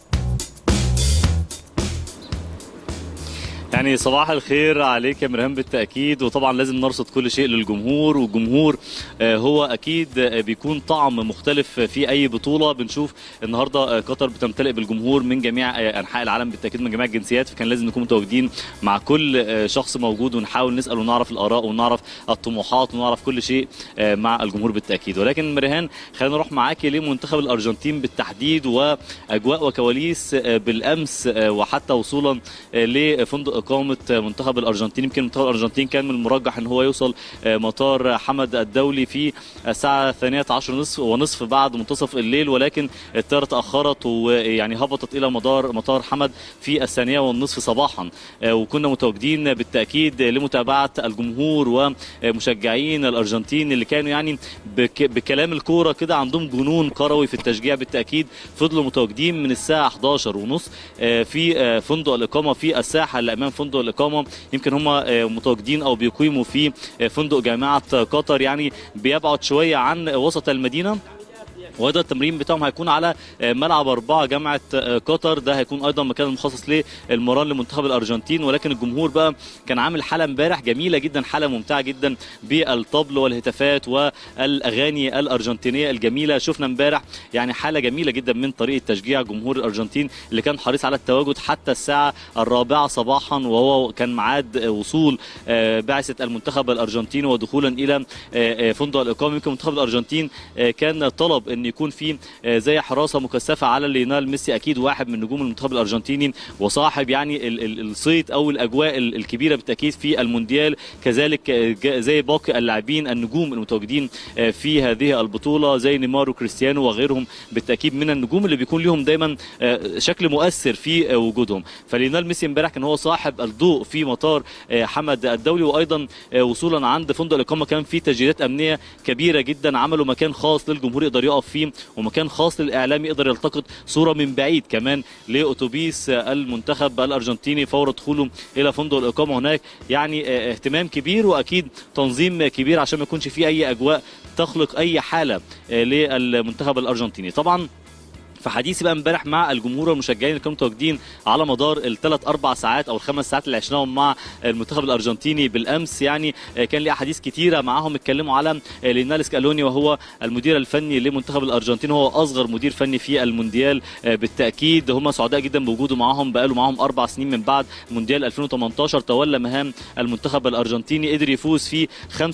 يعني صباح الخير عليك يا مرهان بالتاكيد وطبعا لازم نرصد كل شيء للجمهور والجمهور آه، هو اكيد آه، بيكون طعم مختلف في اي بطوله بنشوف النهارده آه، قطر بتمتلئ بالجمهور من جميع آه، انحاء العالم بالتاكيد من جميع الجنسيات فكان لازم نكون متواجدين مع كل آه، شخص موجود ونحاول نسال ونعرف الاراء ونعرف الطموحات ونعرف كل شيء آه، مع الجمهور بالتاكيد ولكن مرهان خلينا نروح معاكي لمنتخب الارجنتين بالتحديد واجواء وكواليس آه، بالامس آه، وحتى وصولا آه، لفندق اقامه آه، منتخب الارجنتين يمكن منتخب الارجنتين كان من المرجح ان هو يوصل آه، مطار حمد الدولي في الساعه الثانية عشر نصف ونصف بعد منتصف الليل ولكن الطياره تاخرت ويعني هبطت الى مدار مطار حمد في الثانيه والنصف صباحا آه، وكنا متواجدين بالتاكيد لمتابعه الجمهور ومشجعين الارجنتين اللي كانوا يعني بك بكلام الكوره كده عندهم جنون كروي في التشجيع بالتاكيد فضلوا متواجدين من الساعه 11 ونص في آه، فندق الاقامه في الساحه اللي امام فندق الاقامه يمكن هم آه، متواجدين او بيقيموا في آه، فندق جامعه قطر يعني بيبعد شويه عن وسط المدينه وهذا التمرين بتاعهم هيكون على آه، ملعب أربعة جامعة آه، قطر ده هيكون أيضا مكان مخصص للمران لمنتخب الأرجنتين ولكن الجمهور بقى كان عامل حالة امبارح جميلة جدا حالة ممتعة جدا بالطبل والهتافات والأغاني الأرجنتينية الجميلة شفنا امبارح يعني حالة جميلة جدا من طريقة تشجيع جمهور الأرجنتين اللي كان حريص على التواجد حتى الساعة الرابعة صباحا وهو كان ميعاد آه، وصول آه، بعثة المنتخب الأرجنتيني ودخولا إلى آه، آه، فندق الإقامة يمكن منتخب الأرجنتين آه، كان طلب ان يكون في آه، زي حراسه مكثفه على ليونيل ميسي اكيد واحد من نجوم المنتخب الارجنتيني وصاحب يعني ال- ال- الصيت او الاجواء ال- الكبيره بالتاكيد في المونديال كذلك آه، جا- زي باقي اللاعبين النجوم المتواجدين آه، في هذه البطوله زي نيمار وكريستيانو وغيرهم بالتاكيد من النجوم اللي بيكون لهم دايما آه، شكل مؤثر في آه، وجودهم فليونيل ميسي امبارح كان هو صاحب الضوء في مطار آه، حمد الدولي وايضا آه، وصولا عند فندق الاقامه كان في تجهيزات امنيه كبيره جدا عملوا مكان خاص للجمهور يقدر يقف فيه ومكان خاص للاعلام يقدر يلتقط صوره من بعيد كمان لاتوبيس آه، المنتخب الارجنتيني فور دخوله الى فندق الاقامه هناك يعني آه، اهتمام كبير واكيد تنظيم كبير عشان ما يكونش فيه اي اجواء تخلق اي حاله آه، للمنتخب الارجنتيني طبعا في حديثي بقى امبارح مع الجمهور والمشجعين اللي كانوا متواجدين على مدار الثلاث اربع ساعات او الخمس ساعات اللي عشناهم مع المنتخب الارجنتيني بالامس يعني آه، كان لي احاديث كتيره معاهم اتكلموا على آه، لينال سكالوني وهو المدير الفني لمنتخب الارجنتين هو اصغر مدير فني في المونديال آه، بالتاكيد هم سعداء جدا بوجوده معاهم بقاله معاهم اربع سنين من بعد مونديال 2018 تولى مهام المنتخب الارجنتيني قدر يفوز في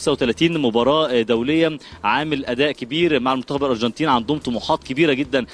35 مباراه آه، دوليه عامل اداء كبير مع المنتخب الارجنتيني عندهم طموحات كبيره جدا في هذه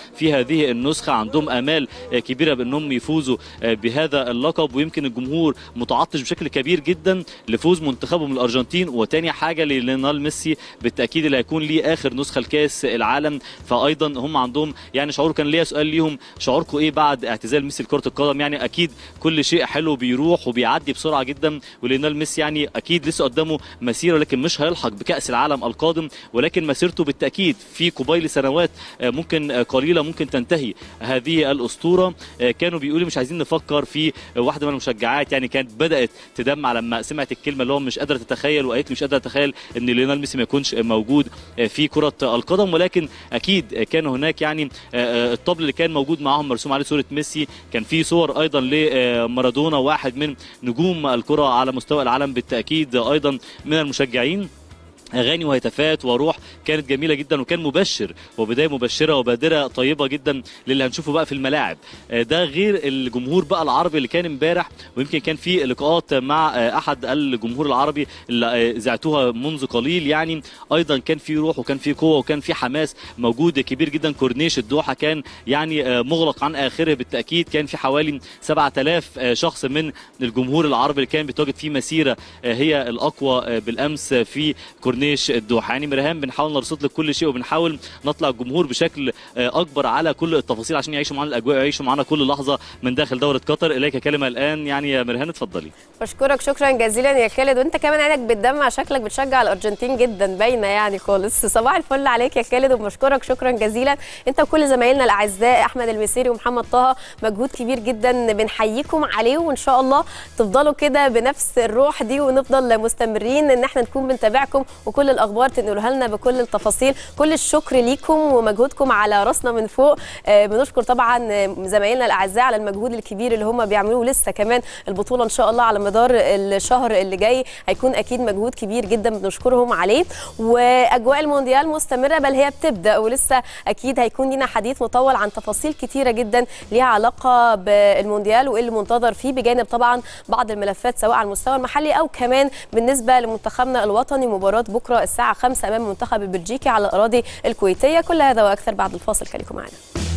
هذه النسخه عندهم امال آه، كبيره بانهم يفوزوا آه، بهذا اللقب ويمكن الجمهور متعطش بشكل كبير جدا لفوز منتخبهم الارجنتين وتاني حاجه لليونيل ميسي بالتاكيد اللي هيكون ليه اخر نسخه لكاس العالم فايضا هم عندهم يعني شعور كان ليا سؤال ليهم شعوركم ايه بعد اعتزال ميسي لكره القدم يعني اكيد كل شيء حلو بيروح وبيعدي بسرعه جدا وليونيل ميسي يعني اكيد لسه قدامه مسيره لكن مش هيلحق بكاس العالم القادم ولكن مسيرته بالتاكيد في قبيل سنوات آه، ممكن آه، قليله ممكن تنتهي هذه الاسطوره آه، كانوا بيقولوا مش عايزين نفكر في آه، واحده من المشجعات يعني كانت بدات تدمع لما سمعت الكلمه اللي هو مش قادره تتخيل وقالت لي مش قادره اتخيل ان ليونيل ميسي ما يكونش موجود آه، في كره القدم ولكن اكيد آه، كان هناك يعني آه، آه، الطبل اللي كان موجود معاهم مرسوم عليه صوره ميسي كان في صور ايضا لمارادونا واحد من نجوم الكره على مستوى العالم بالتاكيد ايضا من المشجعين اغاني وهتافات وروح كانت جميله جدا وكان مبشر وبدايه مبشره وبادره طيبه جدا للي هنشوفه بقى في الملاعب آه، ده غير الجمهور بقى العربي اللي كان امبارح ويمكن كان في لقاءات مع آه، احد الجمهور العربي اللي آه، ذاعتوها منذ قليل يعني ايضا كان في روح وكان في قوه وكان في حماس موجود كبير جدا كورنيش الدوحه كان يعني آه، مغلق عن اخره بالتاكيد كان في حوالي 7000 آه، شخص من الجمهور العربي اللي كان بيتواجد في مسيره آه، هي الاقوى آه، بالامس في كورنيش الدوحه يعني مرهان بنحاول نرصد لك كل شيء وبنحاول نطلع الجمهور بشكل آه، اكبر على كل التفاصيل عشان يعيشوا معانا الاجواء ويعيشوا معانا كل لحظه من داخل دوره قطر اليك كلمه الان يعني يا مرهان اتفضلي بشكرك شكرا جزيلا يا خالد وانت كمان عينك بتدمع شكلك بتشجع الارجنتين جدا باينه يعني خالص صباح الفل عليك يا خالد وبشكرك شكرا جزيلا انت وكل زمايلنا الاعزاء احمد المسيري ومحمد طه مجهود كبير جدا بنحييكم عليه وان شاء الله تفضلوا كده بنفس الروح دي ونفضل مستمرين ان احنا نكون بنتابعكم وكل الاخبار تنقلوها لنا بكل التفاصيل كل الشكر ليكم ومجهودكم على راسنا من فوق آه، بنشكر طبعا آه، زمايلنا الاعزاء على المجهود الكبير اللي هم بيعملوه لسه كمان البطوله ان شاء الله على مدار الشهر اللي جاي هيكون اكيد مجهود كبير جدا بنشكرهم عليه واجواء المونديال مستمره بل هي بتبدا ولسه اكيد هيكون لنا حديث مطول عن تفاصيل كتيره جدا ليها علاقه بالمونديال وايه اللي منتظر فيه بجانب طبعا بعض الملفات سواء على المستوى المحلي او كمان بالنسبه لمنتخبنا الوطني مباراه بكره الساعه 5 امام المنتخب البلجيكي على الاراضي الكويتيه كل هذا واكثر بعد الفاصل خليكم معنا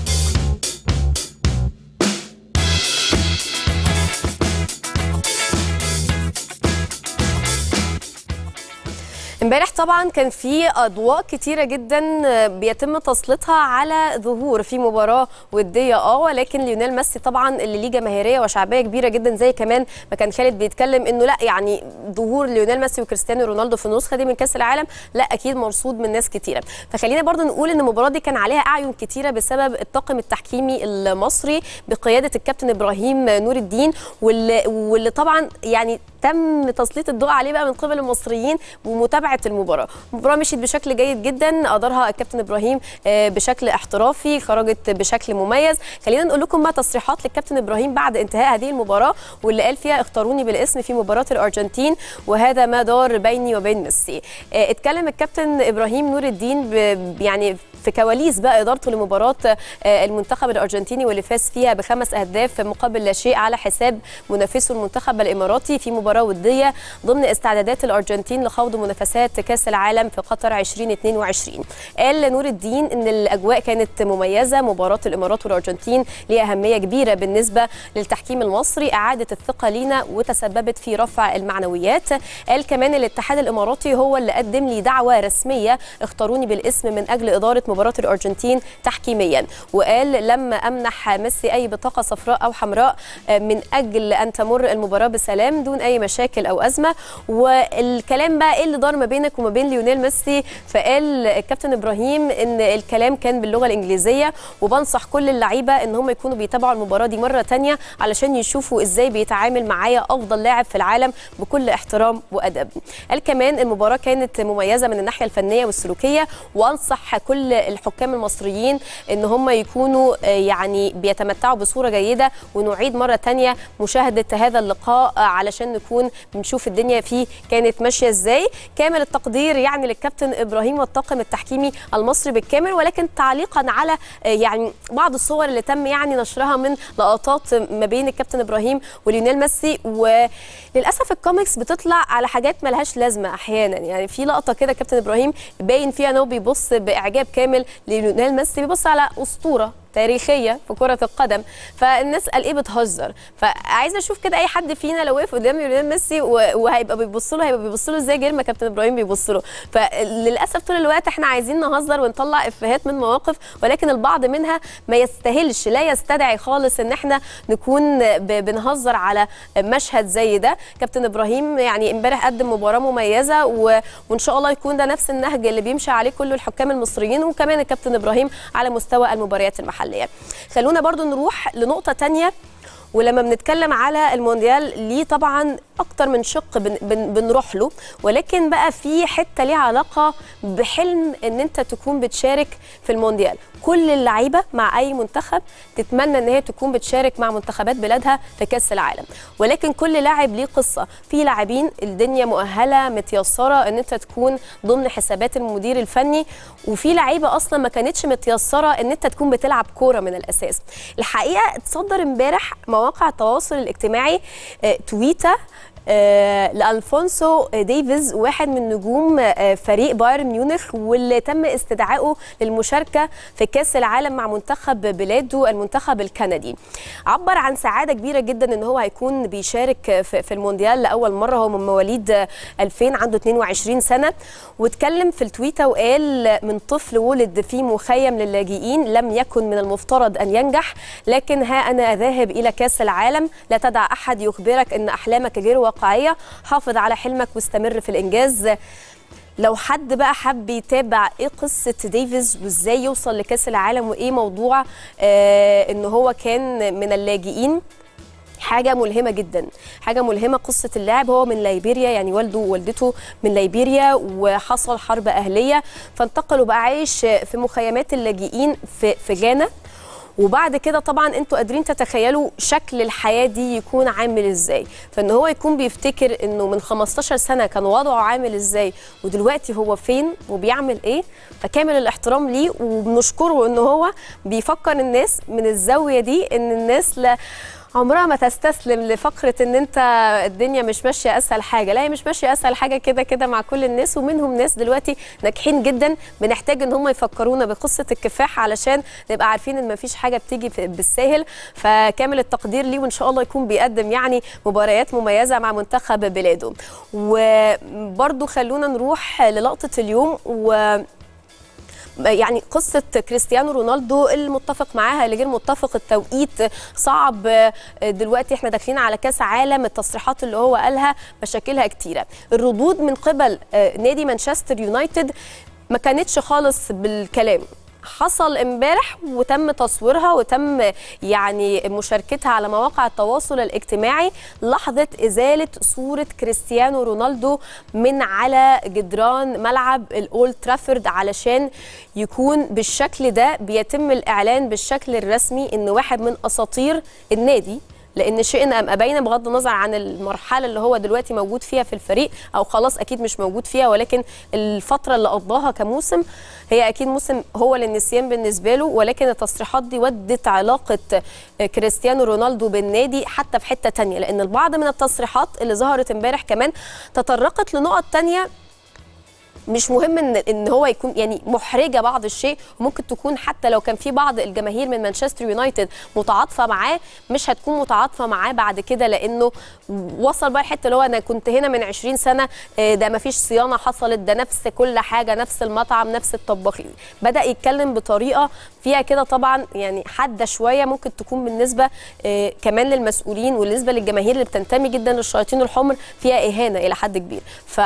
امبارح طبعا كان في اضواء كتيره جدا بيتم تسليطها على ظهور في مباراه وديه اه ولكن ليونيل ميسي طبعا اللي ليه جماهيريه وشعبيه كبيره جدا زي كمان ما كان خالد بيتكلم انه لا يعني ظهور ليونيل ميسي وكريستيانو رونالدو في النسخه دي من كاس العالم لا اكيد مرصود من ناس كتيره فخلينا برضو نقول ان المباراه دي كان عليها اعين كتيره بسبب الطاقم التحكيمي المصري بقياده الكابتن ابراهيم نور الدين واللي, واللي طبعا يعني تم تسليط الضوء عليه بقى من قبل المصريين ومتابعه المباراه المباراه مشيت بشكل جيد جدا ادارها الكابتن ابراهيم آه، بشكل احترافي خرجت بشكل مميز خلينا نقول لكم بقى تصريحات للكابتن ابراهيم بعد انتهاء هذه المباراه واللي قال فيها اختاروني بالاسم في مباراه الارجنتين وهذا ما دار بيني وبين ميسي آه، اتكلم الكابتن ابراهيم نور الدين ب- يعني في كواليس بقى ادارته لمباراه آه، المنتخب الارجنتيني واللي فاز فيها بخمس اهداف مقابل لا شيء على حساب منافسه المنتخب الاماراتي في مباراه وديه ضمن استعدادات الارجنتين لخوض منافسات كاس العالم في قطر 2022 قال نور الدين ان الاجواء كانت مميزه مباراه الامارات والارجنتين ليها اهميه كبيره بالنسبه للتحكيم المصري اعاده الثقه لينا وتسببت في رفع المعنويات قال كمان الاتحاد الاماراتي هو اللي قدم لي دعوه رسميه اختاروني بالاسم من اجل اداره مباراه الارجنتين تحكيميا وقال لما امنح ميسي اي بطاقه صفراء او حمراء آه، من اجل ان تمر المباراه بسلام دون اي مشاكل او ازمه والكلام بقى ايه اللي دار ما بينك وما بين ليونيل ميسي فقال الكابتن ابراهيم ان الكلام كان باللغه الانجليزيه وبنصح كل اللعيبه ان هم يكونوا بيتابعوا المباراه دي مره تانية علشان يشوفوا ازاي بيتعامل معايا افضل لاعب في العالم بكل احترام وادب قال كمان المباراه كانت مميزه من الناحيه الفنيه والسلوكيه وانصح كل الحكام المصريين ان هم يكونوا آه، يعني بيتمتعوا بصوره جيده ونعيد مره تانية مشاهده هذا اللقاء آه، علشان نكون بنشوف الدنيا فيه كانت ماشيه ازاي كامل التقدير يعني للكابتن ابراهيم والطاقم التحكيمي المصري بالكامل ولكن تعليقا على آه، يعني بعض الصور اللي تم يعني نشرها من لقطات ما بين الكابتن ابراهيم وليونيل ميسي وللاسف الكوميكس بتطلع على حاجات ملهاش لازمه احيانا يعني في لقطه كده كابتن ابراهيم باين فيها ان هو بيبص باعجاب كامل لليونيل ميسي بيبص على اسطوره تاريخيه في كره القدم فالناس قال ايه بتهزر فعايزه اشوف كده اي حد فينا لو وقف قدام ليونيل ميسي و- وهيبقى بيبص له هيبقى بيبص له ازاي غير ما كابتن ابراهيم بيبص له فللاسف طول الوقت احنا عايزين نهزر ونطلع افيهات من مواقف ولكن البعض منها ما يستاهلش لا يستدعي خالص ان احنا نكون ب- بنهزر على مشهد زي ده كابتن ابراهيم يعني امبارح قدم مباراه مميزه و... وان شاء الله يكون ده نفس النهج اللي بيمشي عليه كل الحكام المصريين وكمان الكابتن ابراهيم على مستوى المباريات المحليه خلونا برضو نروح لنقطه تانية ولما بنتكلم على المونديال ليه طبعا اكتر من شق بن بن بنروح له ولكن بقى في حته ليها علاقه بحلم ان انت تكون بتشارك في المونديال كل اللعيبه مع اي منتخب تتمنى ان هي تكون بتشارك مع منتخبات بلادها في كاس العالم ولكن كل لاعب ليه قصه في لاعبين الدنيا مؤهله متيسره ان انت تكون ضمن حسابات المدير الفني وفي لعيبه اصلا ما كانتش متيسره ان انت تكون بتلعب كوره من الاساس الحقيقه اتصدر امبارح مواقع التواصل الاجتماعي آه، تويته آه، لالفونسو ديفيز واحد من نجوم آه، فريق بايرن ميونخ واللي تم استدعائه للمشاركه في كاس العالم مع منتخب بلاده المنتخب الكندي عبر عن سعاده كبيره جدا ان هو هيكون بيشارك في في المونديال لاول مره هو من مواليد آه، 2000 عنده 22 سنه واتكلم في التويته وقال من طفل ولد في مخيم للاجئين لم يكن من المفترض ان ينجح لكن ها انا ذاهب الى كاس العالم لا تدع احد يخبرك ان احلامك غير واقعيه حافظ على حلمك واستمر في الانجاز لو حد بقى حب يتابع ايه قصه ديفيز وازاي يوصل لكاس العالم وايه موضوع آه ان هو كان من اللاجئين حاجه ملهمه جدا حاجه ملهمه قصه اللاعب هو من ليبيريا يعني والده ووالدته من ليبيريا وحصل حرب اهليه فانتقلوا بقى عايش في مخيمات اللاجئين في في جانا وبعد كده طبعا انتوا قادرين تتخيلوا شكل الحياه دي يكون عامل ازاي فان هو يكون بيفتكر انه من 15 سنه كان وضعه عامل ازاي ودلوقتي هو فين وبيعمل ايه فكامل الاحترام ليه وبنشكره ان هو بيفكر الناس من الزاويه دي ان الناس لا عمرها ما تستسلم لفقره ان انت الدنيا مش ماشيه اسهل حاجه لا هي مش ماشيه اسهل حاجه كده كده مع كل الناس ومنهم ناس دلوقتي ناجحين جدا بنحتاج ان هم يفكرونا بقصه الكفاح علشان نبقى عارفين ان مفيش حاجه بتيجي في- بالساهل فكامل التقدير ليه وان شاء الله يكون بيقدم يعني مباريات مميزه مع منتخب بلاده وبرضو خلونا نروح للقطه اليوم و يعني قصة كريستيانو رونالدو المتفق معاها اللي غير متفق التوقيت صعب دلوقتي احنا داخلين على كاس عالم التصريحات اللي هو قالها مشاكلها كتيرة الردود من قبل نادي مانشستر يونايتد ما كانتش خالص بالكلام حصل امبارح وتم تصويرها وتم يعني مشاركتها على مواقع التواصل الاجتماعي لحظة إزالة صورة كريستيانو رونالدو من على جدران ملعب الأولد ترافورد علشان يكون بالشكل ده بيتم الإعلان بالشكل الرسمي إن واحد من أساطير النادي لان شئنا ام ابينا بغض النظر عن المرحله اللي هو دلوقتي موجود فيها في الفريق او خلاص اكيد مش موجود فيها ولكن الفتره اللي قضاها كموسم هي اكيد موسم هو للنسيان بالنسبه له ولكن التصريحات دي ودت علاقه كريستيانو رونالدو بالنادي حتى في حته تانية لان البعض من التصريحات اللي ظهرت امبارح كمان تطرقت لنقط تانية مش مهم ان ان هو يكون يعني محرجه بعض الشيء وممكن تكون حتى لو كان في بعض الجماهير من مانشستر يونايتد متعاطفه معاه مش هتكون متعاطفه معاه بعد كده لانه وصل بقى الحته اللي هو انا كنت هنا من 20 سنه آه، ده ما فيش صيانه حصلت ده نفس كل حاجه نفس المطعم نفس الطباخين بدا يتكلم بطريقه فيها كده طبعا يعني حاده شويه ممكن تكون بالنسبه آه، كمان للمسؤولين وبالنسبه للجماهير اللي بتنتمي جدا للشياطين الحمر فيها اهانه الى حد كبير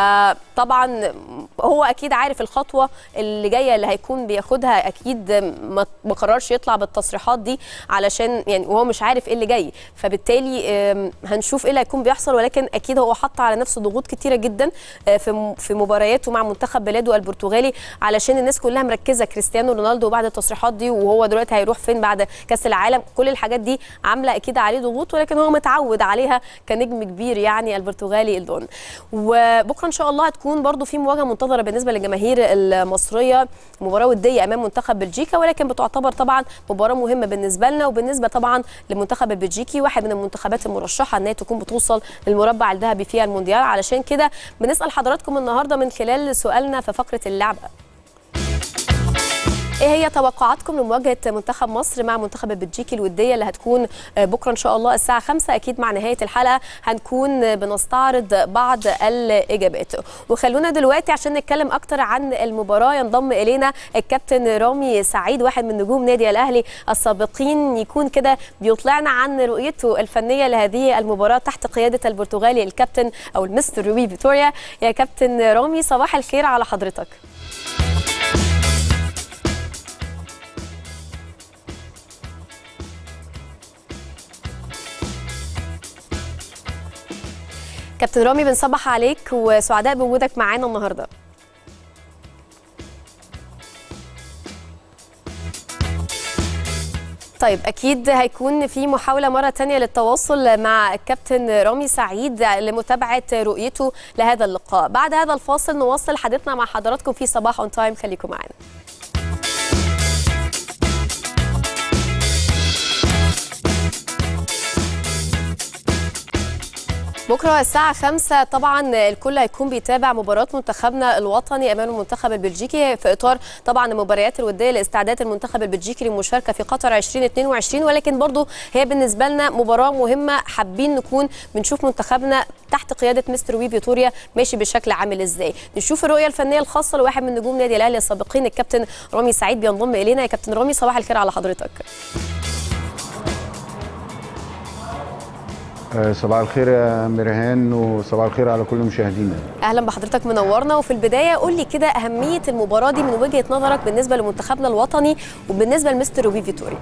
فطبعا هو اكيد عارف الخطوه اللي جايه اللي هيكون بياخدها اكيد ما ما قررش يطلع بالتصريحات دي علشان يعني وهو مش عارف ايه اللي جاي فبالتالي آم، هنشوف ايه اللي هيكون بيحصل ولكن اكيد هو حط على نفسه ضغوط كتيره جدا آه، في م- في مبارياته مع منتخب بلاده البرتغالي علشان الناس كلها مركزه كريستيانو رونالدو بعد التصريحات دي وهو دلوقتي هيروح فين بعد كاس العالم كل الحاجات دي عامله اكيد عليه ضغوط ولكن هو متعود عليها كنجم كبير يعني البرتغالي الدون وبكره ان شاء الله هتكون برضو في مواجهه منتظره بالنسبه للجماهير المصريه مباراه وديه امام منتخب بلجيكا ولكن بتعتبر طبعا مباراه مهمه بالنسبه لنا وبالنسبه طبعا للمنتخب البلجيكي واحد من المنتخبات المرشحه ان هي تكون بتوصل للمربع الذهبي فيها المونديال علشان كده بنسال حضراتكم النهارده من خلال سؤالنا في فقره اللعبه ايه هي توقعاتكم لمواجهه منتخب مصر مع منتخب البلجيكي الوديه اللي هتكون بكره ان شاء الله الساعه 5 اكيد مع نهايه الحلقه هنكون بنستعرض بعض الاجابات وخلونا دلوقتي عشان نتكلم اكتر عن المباراه ينضم الينا الكابتن رامي سعيد واحد من نجوم نادي الاهلي السابقين يكون كده بيطلعنا عن رؤيته الفنيه لهذه المباراه تحت قياده البرتغالي الكابتن او المستر روي فيتوريا يا كابتن رامي صباح الخير على حضرتك كابتن رامي بنصبح عليك وسعداء بوجودك معانا النهارده طيب اكيد هيكون في محاوله مره تانية للتواصل مع الكابتن رامي سعيد لمتابعه رؤيته لهذا اللقاء بعد هذا الفاصل نواصل حديثنا مع حضراتكم في صباح اون تايم خليكم معانا بكره الساعة 5 طبعا الكل هيكون بيتابع مباراة منتخبنا الوطني امام المنتخب البلجيكي في اطار طبعا المباريات الودية لاستعداد المنتخب البلجيكي للمشاركة في قطر 2022 ولكن برضو هي بالنسبة لنا مباراة مهمة حابين نكون بنشوف منتخبنا تحت قيادة مستر وي فيتوريا ماشي بشكل عامل ازاي نشوف الرؤية الفنية الخاصة لواحد من نجوم نادي الاهلي السابقين الكابتن رامي سعيد بينضم الينا يا كابتن رامي صباح الخير على حضرتك صباح الخير يا ميرهان وصباح الخير على كل مشاهدينا اهلا بحضرتك منورنا وفي البدايه قول لي كده اهميه المباراه دي من وجهه نظرك بالنسبه لمنتخبنا الوطني وبالنسبه لمستر روبي فيتوري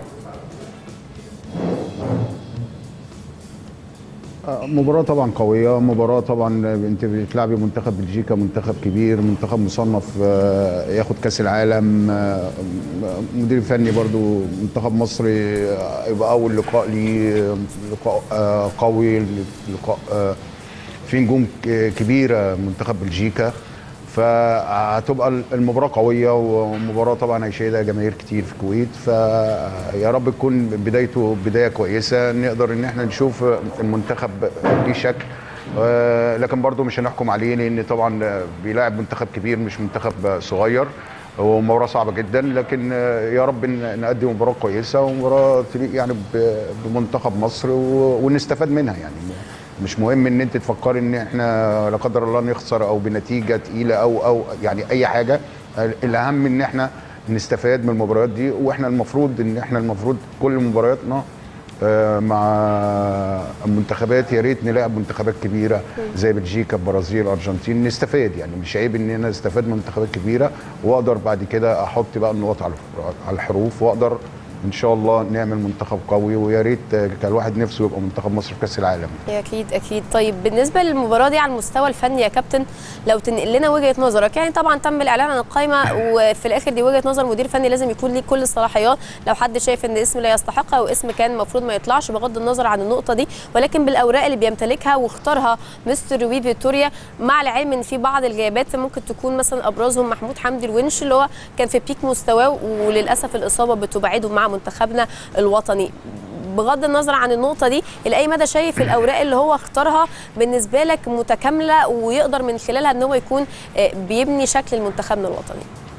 مباراة طبعا قوية مباراة طبعا انت بتلعبي منتخب بلجيكا منتخب كبير منتخب مصنف ياخد كاس العالم مدير فني برضو منتخب مصر يبقى اول لقاء ليه لقاء قوي لقاء في نجوم كبيرة منتخب بلجيكا فهتبقى المباراه قويه ومباراه طبعا هيشهدها جماهير كتير في الكويت فيا رب تكون بدايته بدايه كويسه نقدر ان احنا نشوف المنتخب ليه شكل لكن برضو مش هنحكم عليه لان طبعا بيلاعب منتخب كبير مش منتخب صغير ومباراه صعبه جدا لكن يا رب نقدم مباراه كويسه ومباراه تليق يعني بمنتخب مصر ونستفاد منها يعني مش مهم ان انت تفكري ان احنا لا قدر الله نخسر او بنتيجه تقيله او او يعني اي حاجه الاهم ان احنا نستفاد من المباريات دي واحنا المفروض ان احنا المفروض كل مبارياتنا مع منتخبات يا ريت نلاعب منتخبات كبيره زي بلجيكا البرازيل الارجنتين نستفاد يعني مش عيب ان انا استفاد من منتخبات كبيره واقدر بعد كده احط بقى النقط على الحروف واقدر ان شاء الله نعمل منتخب قوي ويا ريت كان الواحد نفسه يبقى منتخب مصر في كاس العالم اكيد اكيد طيب بالنسبه للمباراه دي على المستوى الفني يا كابتن لو تنقل لنا وجهه نظرك يعني طبعا تم الاعلان عن القائمه وفي الاخر دي وجهه نظر مدير فني لازم يكون ليه كل الصلاحيات لو حد شايف ان اسم لا يستحق او اسم كان المفروض ما يطلعش بغض النظر عن النقطه دي ولكن بالاوراق اللي بيمتلكها واختارها مستر روي فيتوريا مع العلم ان في بعض الغيابات ممكن تكون مثلا ابرزهم محمود حمدي الونش اللي هو كان في بيك مستواه وللاسف الاصابه بتبعده مع منتخبنا الوطني بغض النظر عن النقطة دي لأي مدى شايف الأوراق اللي هو اختارها بالنسبة لك متكاملة ويقدر من خلالها أن هو يكون بيبني شكل المنتخبنا الوطني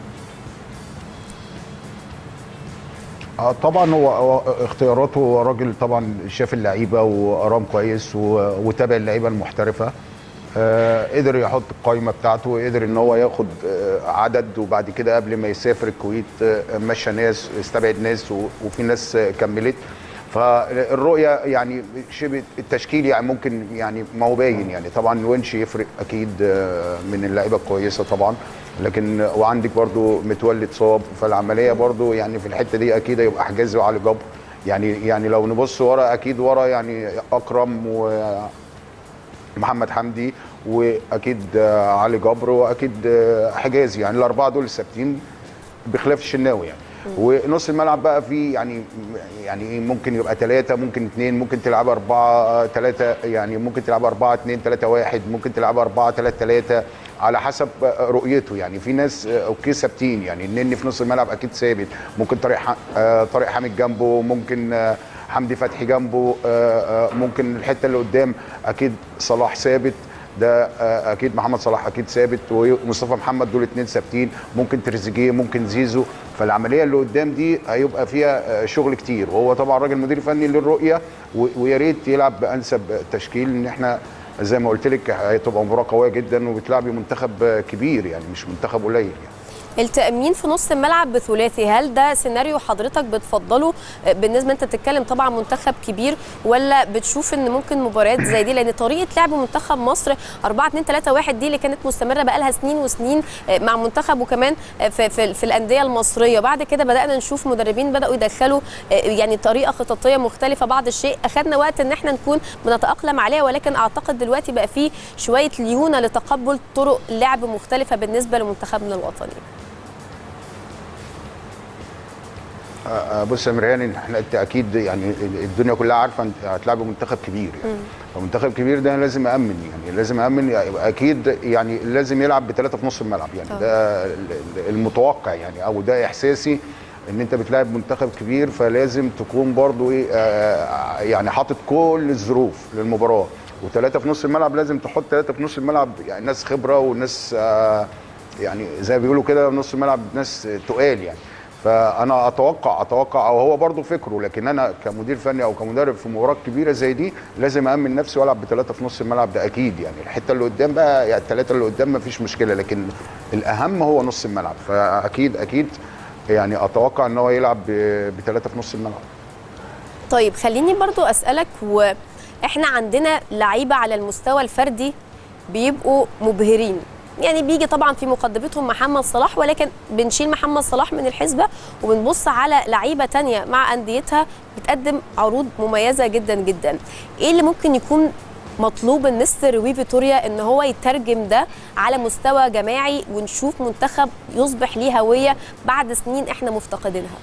طبعا هو اختياراته هو راجل طبعا شاف اللعيبه وقرام كويس وتابع اللعيبه المحترفه قدر يحط القائمه بتاعته وقدر ان هو ياخد عدد وبعد كده قبل ما يسافر الكويت مشى ناس استبعد ناس وفي ناس كملت فالرؤيه يعني شبه التشكيل يعني ممكن يعني ما هو باين يعني طبعا وينش يفرق اكيد من اللعيبه الكويسه طبعا لكن وعندك برضو متولي اتصاب فالعمليه برضو يعني في الحته دي اكيد هيبقى حجازي وعلي جبر يعني يعني لو نبص ورا اكيد ورا يعني اكرم ومحمد حمدي واكيد علي جبر واكيد حجازي يعني الاربعه دول ثابتين بخلاف الشناوي يعني ونص الملعب بقى فيه يعني يعني ممكن يبقى ثلاثة ممكن اثنين ممكن تلعب أربعة ثلاثة يعني ممكن تلعب أربعة اثنين ثلاثة واحد ممكن تلعب أربعة ثلاثة ثلاثة على حسب رؤيته يعني في ناس اوكي ثابتين يعني النني في نص الملعب اكيد ثابت ممكن طارق طارق حامد جنبه ممكن حمدي فتحي جنبه ممكن الحته اللي قدام اكيد صلاح ثابت ده آه، اكيد محمد صلاح اكيد ثابت ومصطفى محمد دول اتنين ثابتين ممكن تريزيجيه ممكن زيزو فالعمليه اللي قدام دي هيبقى فيها آه، شغل كتير وهو طبعا راجل مدير فني للرؤيه و- ويا ريت يلعب بانسب تشكيل ان احنا زي ما قلت لك هتبقى مباراه قويه جدا وبتلعبي منتخب كبير يعني مش منتخب قليل يعني. التأمين في نص الملعب بثلاثي هل ده سيناريو حضرتك بتفضله آه، بالنسبة انت بتتكلم طبعا منتخب كبير ولا بتشوف ان ممكن مباريات زي دي لان طريقة لعب منتخب مصر 4 2 3 1 دي اللي كانت مستمرة بقالها سنين وسنين آه، مع منتخب وكمان آه، في, في, في الأندية المصرية بعد كده بدأنا نشوف مدربين بدأوا يدخلوا آه، يعني طريقة خططية مختلفة بعض الشيء أخذنا وقت ان احنا نكون بنتأقلم عليها ولكن أعتقد دلوقتي بقى فيه شوية ليونة لتقبل طرق لعب مختلفة بالنسبة لمنتخبنا الوطني آه، آه، بص يا مريان احنا انت اكيد يعني الدنيا كلها عارفه انت هتلعبي منتخب كبير يعني فمنتخب كبير ده لازم امن يعني لازم امن يبقى اكيد يعني لازم يلعب بثلاثه في نص الملعب يعني آه. ده ال- ال- المتوقع يعني او ده احساسي ان انت بتلاعب منتخب كبير فلازم تكون برضو ايه آه، يعني حاطط كل الظروف للمباراه وثلاثه في نص الملعب لازم تحط ثلاثه في نص الملعب يعني ناس خبره وناس آه، يعني زي ما بيقولوا كده نص الملعب ناس تقال يعني فانا اتوقع اتوقع او هو برضه فكره لكن انا كمدير فني او كمدرب في مباراه كبيره زي دي لازم امن نفسي والعب بثلاثه في نص الملعب ده اكيد يعني الحته اللي قدام بقى يعني الثلاثه اللي قدام ما فيش مشكله لكن الاهم هو نص الملعب فاكيد اكيد يعني اتوقع ان هو يلعب بثلاثه في نص الملعب طيب خليني برضو اسالك واحنا عندنا لعيبه على المستوى الفردي بيبقوا مبهرين يعني بيجي طبعا في مقدمتهم محمد صلاح ولكن بنشيل محمد صلاح من الحسبه وبنبص على لعيبه تانية مع انديتها بتقدم عروض مميزه جدا جدا ايه اللي ممكن يكون مطلوب من مستر روي فيتوريا ان هو يترجم ده على مستوى جماعي ونشوف منتخب يصبح ليه هويه بعد سنين احنا مفتقدينها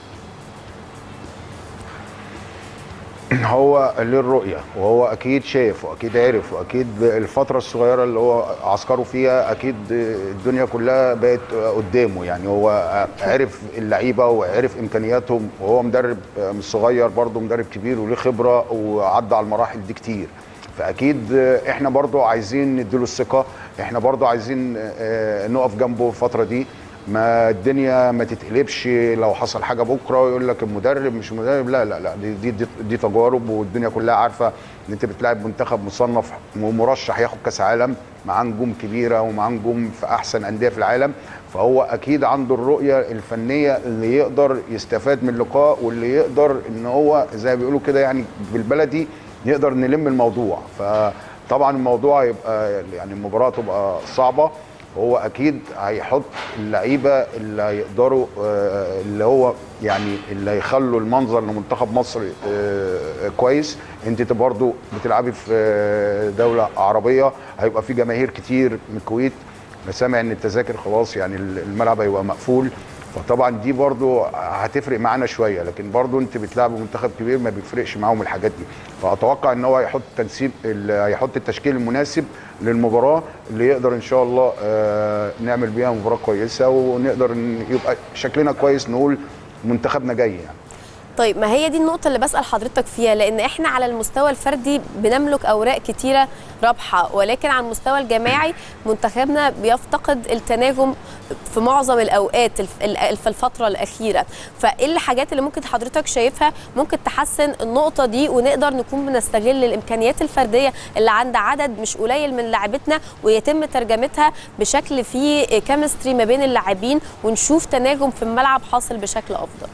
هو ليه الرؤية وهو أكيد شاف وأكيد عرف وأكيد الفترة الصغيرة اللي هو عسكره فيها أكيد الدنيا كلها بقت قدامه يعني هو عرف اللعيبة وعرف إمكانياتهم وهو مدرب مش صغير برضه مدرب كبير وليه خبرة وعدى على المراحل دي كتير فأكيد إحنا برضه عايزين نديله الثقة إحنا برضه عايزين آه، نقف جنبه الفترة دي ما الدنيا ما تتقلبش لو حصل حاجه بكره يقول لك المدرب مش مدرب لا لا لا دي دي, دي, دي تجارب والدنيا كلها عارفه ان انت بتلاعب منتخب مصنف ومرشح ياخد كاس عالم معاه نجوم كبيره ومعاه نجوم في احسن انديه في العالم فهو اكيد عنده الرؤيه الفنيه اللي يقدر يستفاد من اللقاء واللي يقدر ان هو زي ما بيقولوا كده يعني بالبلدي نقدر نلم الموضوع فطبعا الموضوع يبقى يعني المباراه تبقى صعبه هو اكيد هيحط اللعيبه اللي هيقدروا آه، اللي هو يعني اللي هيخلوا المنظر لمنتخب مصر آه، كويس انت برضو بتلعبي في آه، دوله عربيه هيبقى في جماهير كتير من الكويت سامع ان التذاكر خلاص يعني الملعب هيبقى مقفول فطبعا دي برضو هتفرق معانا شويه لكن برضو انت بتلعب منتخب كبير ما بيفرقش معاهم الحاجات دي فاتوقع ان هو هيحط تنسيب ال- هيحط التشكيل المناسب للمباراه اللي يقدر ان شاء الله آه، نعمل بيها مباراه كويسه ونقدر ان يبقى شكلنا كويس نقول منتخبنا جاي يعني طيب ما هي دي النقطة اللي بسأل حضرتك فيها لأن إحنا على المستوى الفردي بنملك أوراق كتيرة رابحة ولكن على المستوى الجماعي منتخبنا بيفتقد التناغم في معظم الأوقات الف- ال- في الفترة الأخيرة فإيه الحاجات اللي ممكن حضرتك شايفها ممكن تحسن النقطة دي ونقدر نكون بنستغل الإمكانيات الفردية اللي عند عدد مش قليل من لاعبتنا ويتم ترجمتها بشكل فيه كيمستري ما بين اللاعبين ونشوف تناغم في الملعب حاصل بشكل أفضل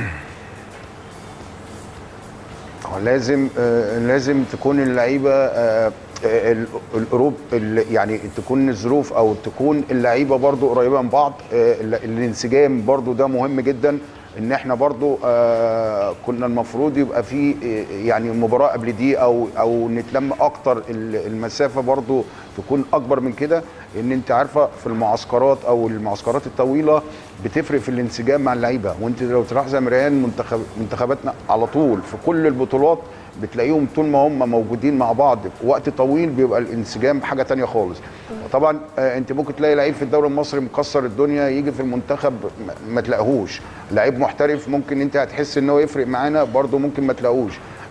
هو لازم آه، لازم تكون اللعيبه آه، آه، ال- الأوروب ال- يعني تكون الظروف او تكون اللعيبه برضو قريبه من بعض آه، ال- الانسجام برضو ده مهم جدا ان احنا برضو آه، كنا المفروض يبقى في آه، يعني مباراه قبل دي او او نتلم اكتر ال- المسافه برضو تكون اكبر من كده ان انت عارفه في المعسكرات او المعسكرات الطويله بتفرق في الانسجام مع اللعيبه وانت لو تلاحظ يا مريان منتخب منتخباتنا على طول في كل البطولات بتلاقيهم طول ما هم موجودين مع بعض في وقت طويل بيبقى الانسجام حاجه تانية خالص طبعا آه، انت ممكن تلاقي لعيب في الدوري المصري مكسر الدنيا يجي في المنتخب ما- ما تلاقيهوش لعيب محترف ممكن انت هتحس ان هو يفرق معانا برده ممكن ما تلاقوش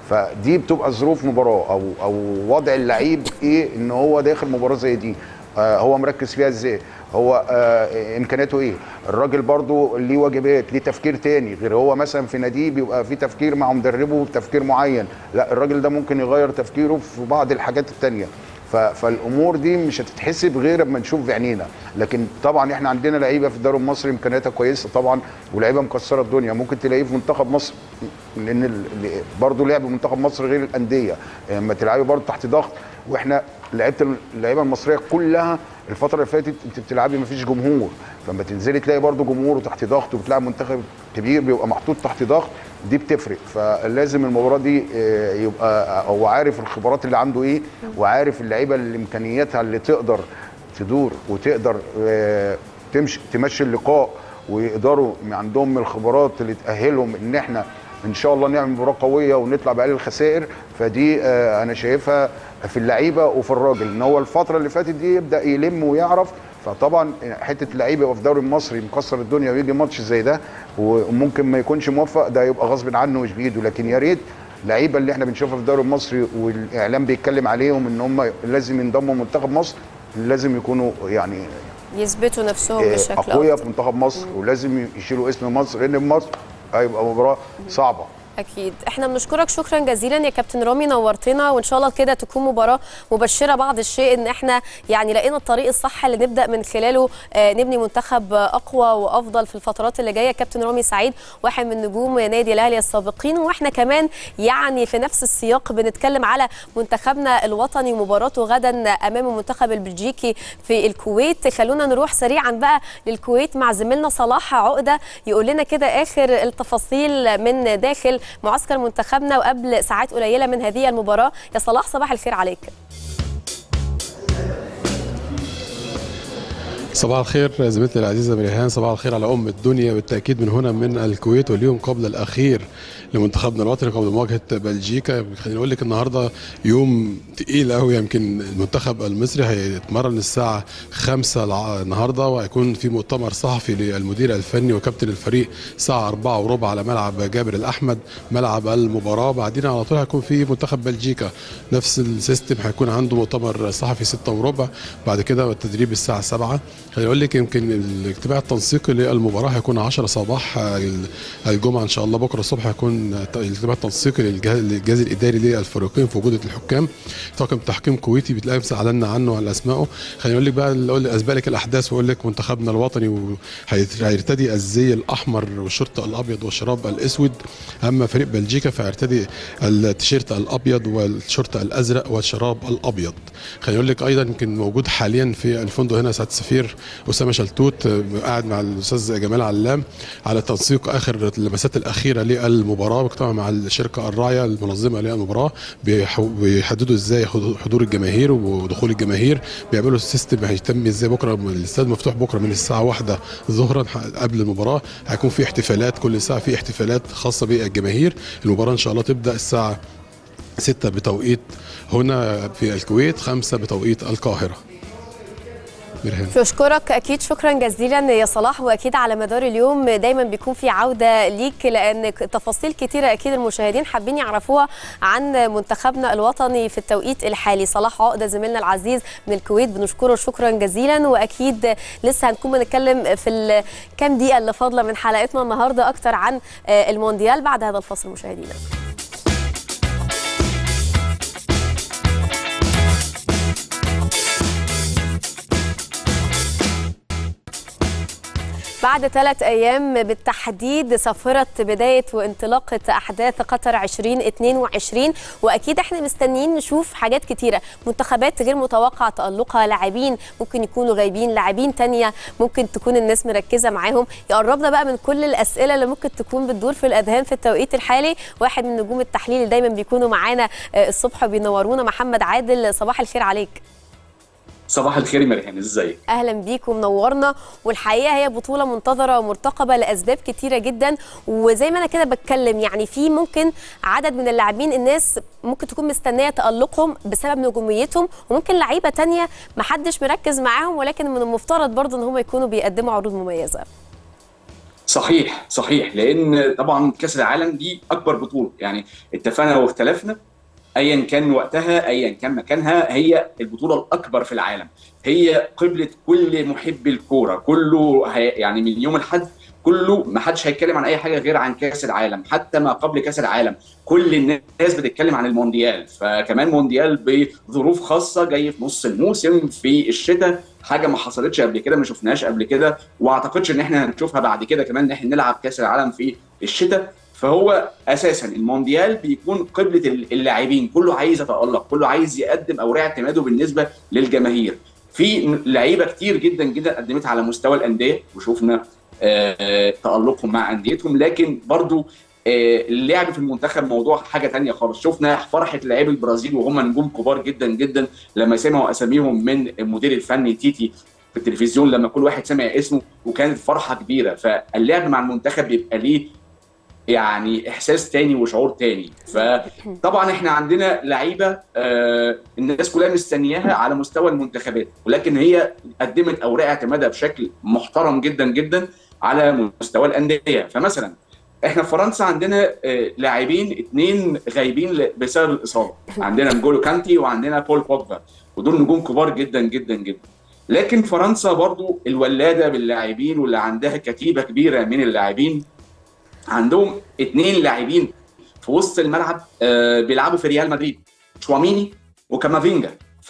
فدي بتبقى ظروف مباراه او او وضع اللعيب ايه ان هو داخل مباراه زي دي آه هو مركز فيها ازاي هو آه امكانياته ايه الراجل برضو ليه واجبات ليه تفكير تاني غير هو مثلا في ناديه بيبقى في تفكير مع مدربه تفكير معين لا الراجل ده ممكن يغير تفكيره في بعض الحاجات التانيه ف- فالامور دي مش هتتحسب غير اما نشوف بعينينا لكن طبعا احنا عندنا لعيبه في الدوري المصري امكانياتها كويسه طبعا ولاعيبه مكسره الدنيا ممكن تلاقيه في منتخب مصر لان ال- ال- برضه لعب منتخب مصر غير الانديه لما تلعبي برضه تحت ضغط واحنا لعيبه اللعيبه المصريه كلها الفتره اللي فاتت انت بتلعبي ما فيش جمهور فلما تنزلي تلاقي برضه جمهور وتحت ضغط وبتلعب منتخب كبير بيبقى محطوط تحت ضغط دي بتفرق فلازم المباراه دي آه، يبقى هو عارف الخبرات اللي عنده ايه وعارف اللعيبه اللي امكانياتها اللي تقدر تدور وتقدر آه، تمشي تمشي اللقاء ويقدروا عندهم من الخبرات اللي تاهلهم ان احنا ان شاء الله نعمل مباراه قويه ونطلع باقل الخسائر فدي آه، انا شايفها في اللعيبه وفي الراجل ان هو الفتره اللي فاتت دي يبدا يلم ويعرف فطبعا حته اللعيبه يبقى في الدوري المصري مكسر الدنيا ويجي ماتش زي ده وممكن ما يكونش موفق ده يبقى غصب عنه مش بايده لكن يا ريت لعيبه اللي احنا بنشوفها في الدوري المصري والاعلام بيتكلم عليهم ان هم لازم ينضموا منتخب مصر لازم يكونوا يعني يثبتوا نفسهم آه، بشكل اقوياء أفضل. في منتخب مصر ولازم يشيلوا اسم مصر لان مصر هيبقى مباراه صعبه اكيد احنا بنشكرك شكرا جزيلا يا كابتن رامي نورتنا وان شاء الله كده تكون مباراه مبشره بعض الشيء ان احنا يعني لقينا الطريق الصح اللي نبدا من خلاله آه، نبني منتخب آه، اقوى وافضل في الفترات اللي جايه كابتن رامي سعيد واحد من نجوم نادي الاهلي السابقين واحنا كمان يعني في نفس السياق بنتكلم على منتخبنا الوطني ومباراته غدا امام المنتخب البلجيكي في الكويت خلونا نروح سريعا بقى للكويت مع زميلنا صلاح عقده يقول لنا كده اخر التفاصيل من داخل معسكر منتخبنا وقبل ساعات قليله من هذه المباراه يا صلاح صباح الخير عليك صباح الخير زميلتي العزيزه مريهان صباح الخير على ام الدنيا بالتاكيد من هنا من الكويت واليوم قبل الاخير لمنتخبنا الوطني قبل مواجهه بلجيكا خليني اقول لك النهارده يوم تقيل قوي يمكن المنتخب المصري هيتمرن الساعه 5 الع- النهارده وهيكون في مؤتمر صحفي للمدير الفني وكابتن الفريق الساعه 4 وربع على ملعب جابر الاحمد ملعب المباراه بعدين على طول هيكون في منتخب بلجيكا نفس السيستم هيكون عنده مؤتمر صحفي 6 وربع بعد كده التدريب الساعه 7 خليني اقول لك يمكن الاجتماع التنسيقي للمباراه هيكون 10 صباح ال- الجمعه ان شاء الله بكره الصبح هيكون الاجتماع التنسيقي للجهاز للجهاز الاداري للفريقين في وجود الحكام طاقم تحكيم كويتي بتلاقي اعلنا عنه على اسمائه خليني اقول لك بقى اقول اسبق لك الاحداث واقول لك منتخبنا الوطني وهيت- هيرتدي الزي الاحمر والشرط الابيض والشراب الاسود اما فريق بلجيكا فهيرتدي التيشيرت الابيض والشرط الازرق والشراب الابيض خليني اقول لك ايضا يمكن موجود حاليا في الفندق هنا سعاده السفير اسامه شلتوت آه، قاعد مع الاستاذ جمال علام على تنسيق اخر اللمسات الاخيره للمباراه واجتمع مع الشركه الراعيه المنظمه للمباراه بيح- بيحددوا ازاي حضور حضور الجماهير ودخول الجماهير بيعملوا السيستم هيتم ازاي بكره الاستاد مفتوح بكره من الساعه واحدة ظهرا ح- قبل المباراه هيكون في احتفالات كل ساعه في احتفالات خاصه بالجماهير المباراه ان شاء الله تبدا الساعه 6 بتوقيت هنا في الكويت 5 بتوقيت القاهره مرهان بشكرك اكيد شكرا جزيلا يا صلاح واكيد على مدار اليوم دايما بيكون في عوده ليك لان تفاصيل كتيره اكيد المشاهدين حابين يعرفوها عن منتخبنا الوطني في التوقيت الحالي صلاح عقده زميلنا العزيز من الكويت بنشكره شكرا جزيلا واكيد لسه هنكون بنتكلم في الكام دقيقه اللي فاضله من حلقتنا النهارده اكتر عن آه، المونديال بعد هذا الفصل مشاهدينا بعد ثلاث أيام بالتحديد سافرت بداية وانطلاقة أحداث قطر 2022 وأكيد احنا مستنيين نشوف حاجات كتيرة منتخبات غير متوقع تألقها لاعبين ممكن يكونوا غايبين لاعبين تانية ممكن تكون الناس مركزة معاهم يقربنا بقى من كل الأسئلة اللي ممكن تكون بتدور في الأذهان في التوقيت الحالي واحد من نجوم التحليل اللي دايما بيكونوا معانا آه، الصبح بينورونا محمد عادل صباح الخير عليك صباح الخير يا مريهان ازيك اهلا بيك ومنورنا والحقيقه هي بطوله منتظره ومرتقبه لاسباب كتيره جدا وزي ما انا كده بتكلم يعني في ممكن عدد من اللاعبين الناس ممكن تكون مستنيه تالقهم بسبب نجوميتهم وممكن لعيبه تانية محدش مركز معاهم ولكن من المفترض برضه ان هم يكونوا بيقدموا عروض مميزه صحيح صحيح لان طبعا كاس العالم دي اكبر بطوله يعني اتفقنا واختلفنا ايا كان وقتها ايا كان مكانها هي البطوله الاكبر في العالم هي قبله كل محب الكوره كله هي يعني من يوم الحد كله ما حدش هيتكلم عن اي حاجه غير عن كاس العالم حتى ما قبل كاس العالم كل الناس بتتكلم عن المونديال فكمان مونديال بظروف خاصه جاي في نص الموسم في الشتاء حاجه ما حصلتش قبل كده ما شفناهاش قبل كده واعتقدش ان احنا هنشوفها بعد كده كمان ان احنا نلعب كاس العالم في الشتاء فهو اساسا المونديال بيكون قبله اللاعبين كله عايز يتالق كله عايز يقدم اوراق اعتماده بالنسبه للجماهير في لعيبه كتير جدا جدا قدمت على مستوى الانديه وشفنا آه، تالقهم مع انديتهم لكن برضو آه، اللعب في المنتخب موضوع حاجه تانية خالص شفنا فرحه لاعبي البرازيل وهم نجوم كبار جدا جدا لما سمعوا اساميهم من المدير الفني تيتي في التلفزيون لما كل واحد سمع اسمه وكانت فرحه كبيره فاللعب مع المنتخب بيبقى ليه يعني احساس تاني وشعور تاني فطبعا احنا عندنا لعيبه آه الناس كلها مستنياها على مستوى المنتخبات ولكن هي قدمت اوراق اعتمادها بشكل محترم جدا جدا على مستوى الانديه فمثلا احنا في فرنسا عندنا آه لاعبين اثنين غايبين ل- بسبب الاصابه عندنا نجولو كانتي وعندنا بول بوجبا ودول نجوم كبار جدا جدا جدا لكن فرنسا برضو الولاده باللاعبين واللي عندها كتيبه كبيره من اللاعبين عندهم اثنين لاعبين في وسط الملعب آه، بيلعبوا في ريال مدريد شواميني وكامافينجا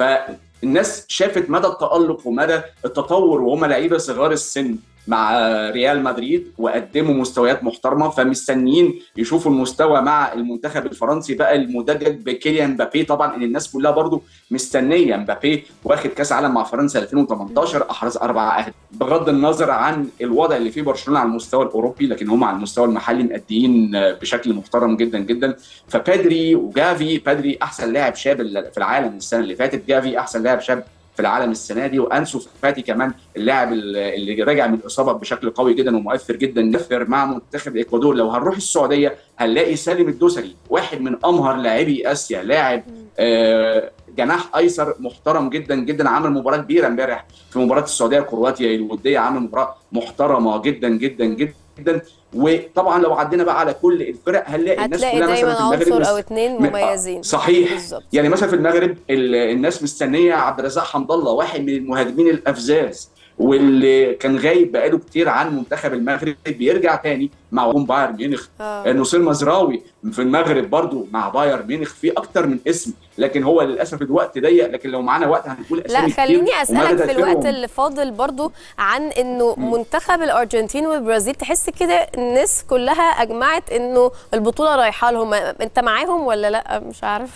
فالناس شافت مدى التألق ومدى التطور وهم لعيبه صغار السن مع ريال مدريد وقدموا مستويات محترمه فمستنيين يشوفوا المستوى مع المنتخب الفرنسي بقى المدجج بكيليان مبابي طبعا ان الناس كلها برضو مستنيه مبابي واخد كاس عالم مع فرنسا 2018 احرز اربع اهداف بغض النظر عن الوضع اللي فيه برشلونه على المستوى الاوروبي لكن هم على المستوى المحلي مأديين بشكل محترم جدا جدا فبادري وجافي بادري احسن لاعب شاب في العالم السنه اللي فاتت جافي احسن لاعب شاب في العالم السنه دي وانسو فاتي كمان اللاعب اللي راجع من الاصابه بشكل قوي جدا ومؤثر جدا مؤثر مع منتخب الاكوادور لو هنروح السعوديه هنلاقي سالم الدوسري واحد من امهر لاعبي اسيا لاعب آه جناح ايسر محترم جدا جدا عمل مباراه كبيره امبارح في مباراه السعوديه كرواتيا الوديه عمل مباراه محترمه جدا جدا جدا وطبعا لو عدينا بقى على كل الفرق هنلاقي الناس هتلاقي كلها دايما مثلا في المغرب عنصر او مس- اتنين م- مميزين صحيح بالظبط. يعني مثلا في المغرب ال- الناس مستنيه عبد الرزاق حمد الله واحد من المهاجمين الافزاز واللي كان غايب بقاله كتير عن منتخب المغرب بيرجع تاني مع هجوم بايرن ميونخ آه. نصير مزراوي في المغرب برضو مع بايرن ميونخ في اكتر من اسم لكن هو للاسف الوقت ضيق لكن لو معانا وقت هنقول لا اسامي كتير خليني ومدى اسالك في الوقت تأثيرهم. اللي فاضل برضو عن انه منتخب الارجنتين والبرازيل تحس كده الناس كلها اجمعت انه البطوله رايحه لهم انت معاهم ولا لا مش عارف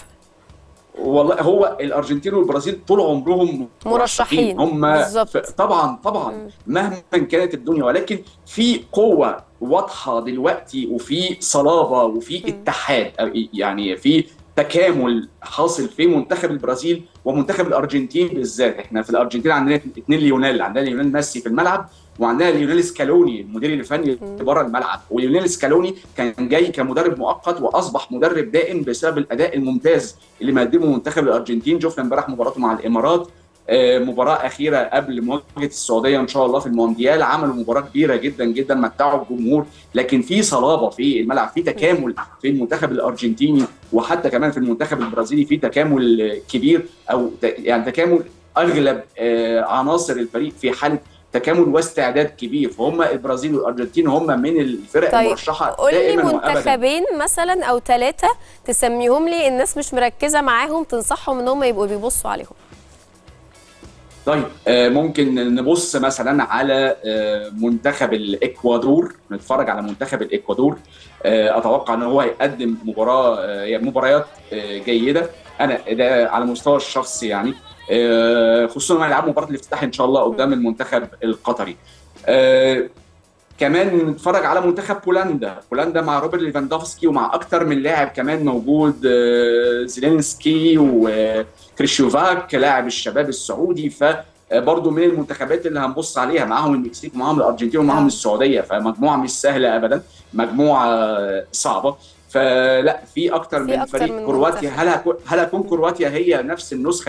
والله هو الارجنتين والبرازيل طول عمرهم مرشحين. هم بالظبط. ف- طبعا طبعا مهما كانت الدنيا ولكن في قوه واضحه دلوقتي وفي صلابه وفي اتحاد أو يعني في تكامل حاصل في منتخب البرازيل ومنتخب الارجنتين بالذات احنا في الارجنتين عندنا اثنين ليونيل عندنا ليونيل ميسي في الملعب وعندنا ليونيل سكالوني المدير الفني بره الملعب وليونيل سكالوني كان جاي كمدرب مؤقت واصبح مدرب دائم بسبب الاداء الممتاز اللي مقدمه منتخب الارجنتين شفنا امبارح مباراته مع الامارات آه، مباراة أخيرة قبل مواجهة السعودية إن شاء الله في المونديال عملوا مباراة كبيرة جدا جدا متعوا الجمهور لكن في صلابة في الملعب في تكامل في المنتخب الأرجنتيني وحتى كمان في المنتخب البرازيلي في تكامل آه، كبير أو ت- يعني تكامل أغلب آه، عناصر الفريق في حالة تكامل واستعداد كبير فهم البرازيل والأرجنتين هم من الفرق طيب المرشحة قول لي دائما وأبدا منتخبين مثلا او ثلاثه تسميهم لي الناس مش مركزه معاهم تنصحهم ان هم يبقوا بيبصوا عليهم طيب آه، ممكن نبص مثلا على آه، منتخب الاكوادور نتفرج على منتخب الاكوادور آه، اتوقع ان هو هيقدم مباراه آه، يعني مباريات آه، جيده انا ده على المستوى الشخصي يعني آه، خصوصا لما يلعبوا مباراه الافتتاح ان شاء الله قدام المنتخب القطري آه، كمان نتفرج على منتخب بولندا بولندا مع روبرت ليفاندوفسكي ومع اكتر من لاعب كمان موجود آه، زيلينسكي وكريشوفاك لاعب الشباب السعودي ف برضه من المنتخبات اللي هنبص عليها معاهم المكسيك ومعاهم الارجنتين ومعاهم السعوديه فمجموعه مش سهله ابدا مجموعه صعبه فلا في اكتر في من أكتر فريق من كرواتيا منتخب. هل هكون هل هتكون كرواتيا هي نفس النسخه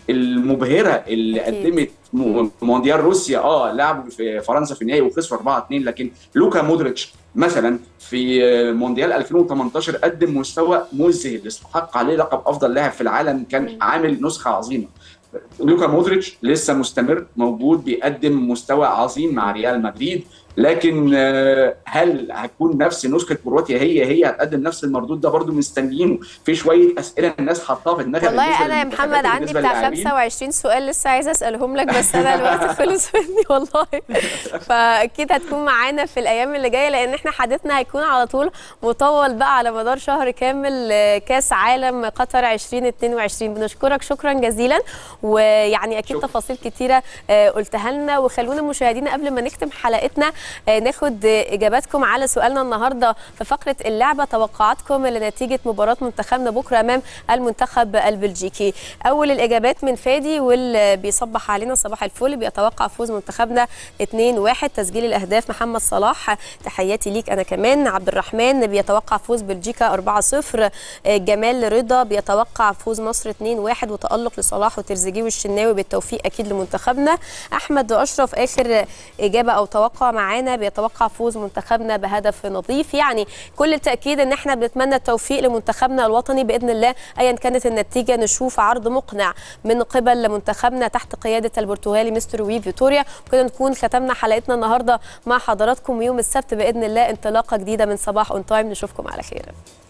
المبهره اللي أكيد. قدمت م- مونديال روسيا اه لعبوا في فرنسا في النهائي وخسروا 4 2 لكن لوكا مودريتش مثلا في مونديال 2018 قدم مستوى مذهل استحق عليه لقب افضل لاعب في العالم كان عامل نسخه عظيمه لوكا مودريتش لسه مستمر موجود بيقدم مستوى عظيم مع ريال مدريد لكن آه، هل هتكون نفس نسخه كرواتيا هي هي هتقدم نفس المردود ده برضو مستنيينه في شويه اسئله الناس حاطاها في دماغها والله بالنسبة انا يا للمنتخبات محمد عندي وبالنسبة بتاع للاعبين. 25 سؤال لسه عايزه اسالهم لك بس انا الوقت خلص مني والله فاكيد هتكون معانا في الايام اللي جايه لان احنا حديثنا هيكون على طول مطول بقى على مدار شهر كامل آه، كاس عالم قطر 2022 بنشكرك شكرا جزيلا ويعني اكيد شكرا. تفاصيل كتيره آه، قلتها لنا وخلونا مشاهدينا قبل ما نختم حلقتنا آه، ناخد آه، اجاباتكم على سؤالنا النهارده في فقره اللعبه توقعاتكم لنتيجه مباراه منتخبنا بكره امام المنتخب البلجيكي اول الاجابات من فادي واللي بيصبح علينا صباح الفل بيتوقع فوز منتخبنا 2-1 تسجيل الاهداف محمد صلاح تحياتي ليك انا كمان عبد الرحمن بيتوقع فوز بلجيكا 4-0 آه، جمال رضا بيتوقع فوز مصر 2-1 وتالق لصلاح وترزيجيه والشناوي بالتوفيق اكيد لمنتخبنا احمد اشرف اخر اجابه او توقع معانا بيتوقع فوز منتخبنا بهدف نظيف يعني كل التاكيد ان احنا بنتمنى التوفيق لمنتخبنا الوطني باذن الله ايا كانت النتيجه نشوف عرض مقنع من قبل منتخبنا تحت قياده البرتغالي مستر وي فيتوريا وكده نكون ختمنا حلقتنا النهارده مع حضراتكم يوم السبت باذن الله انطلاقه جديده من صباح اون تايم نشوفكم على خير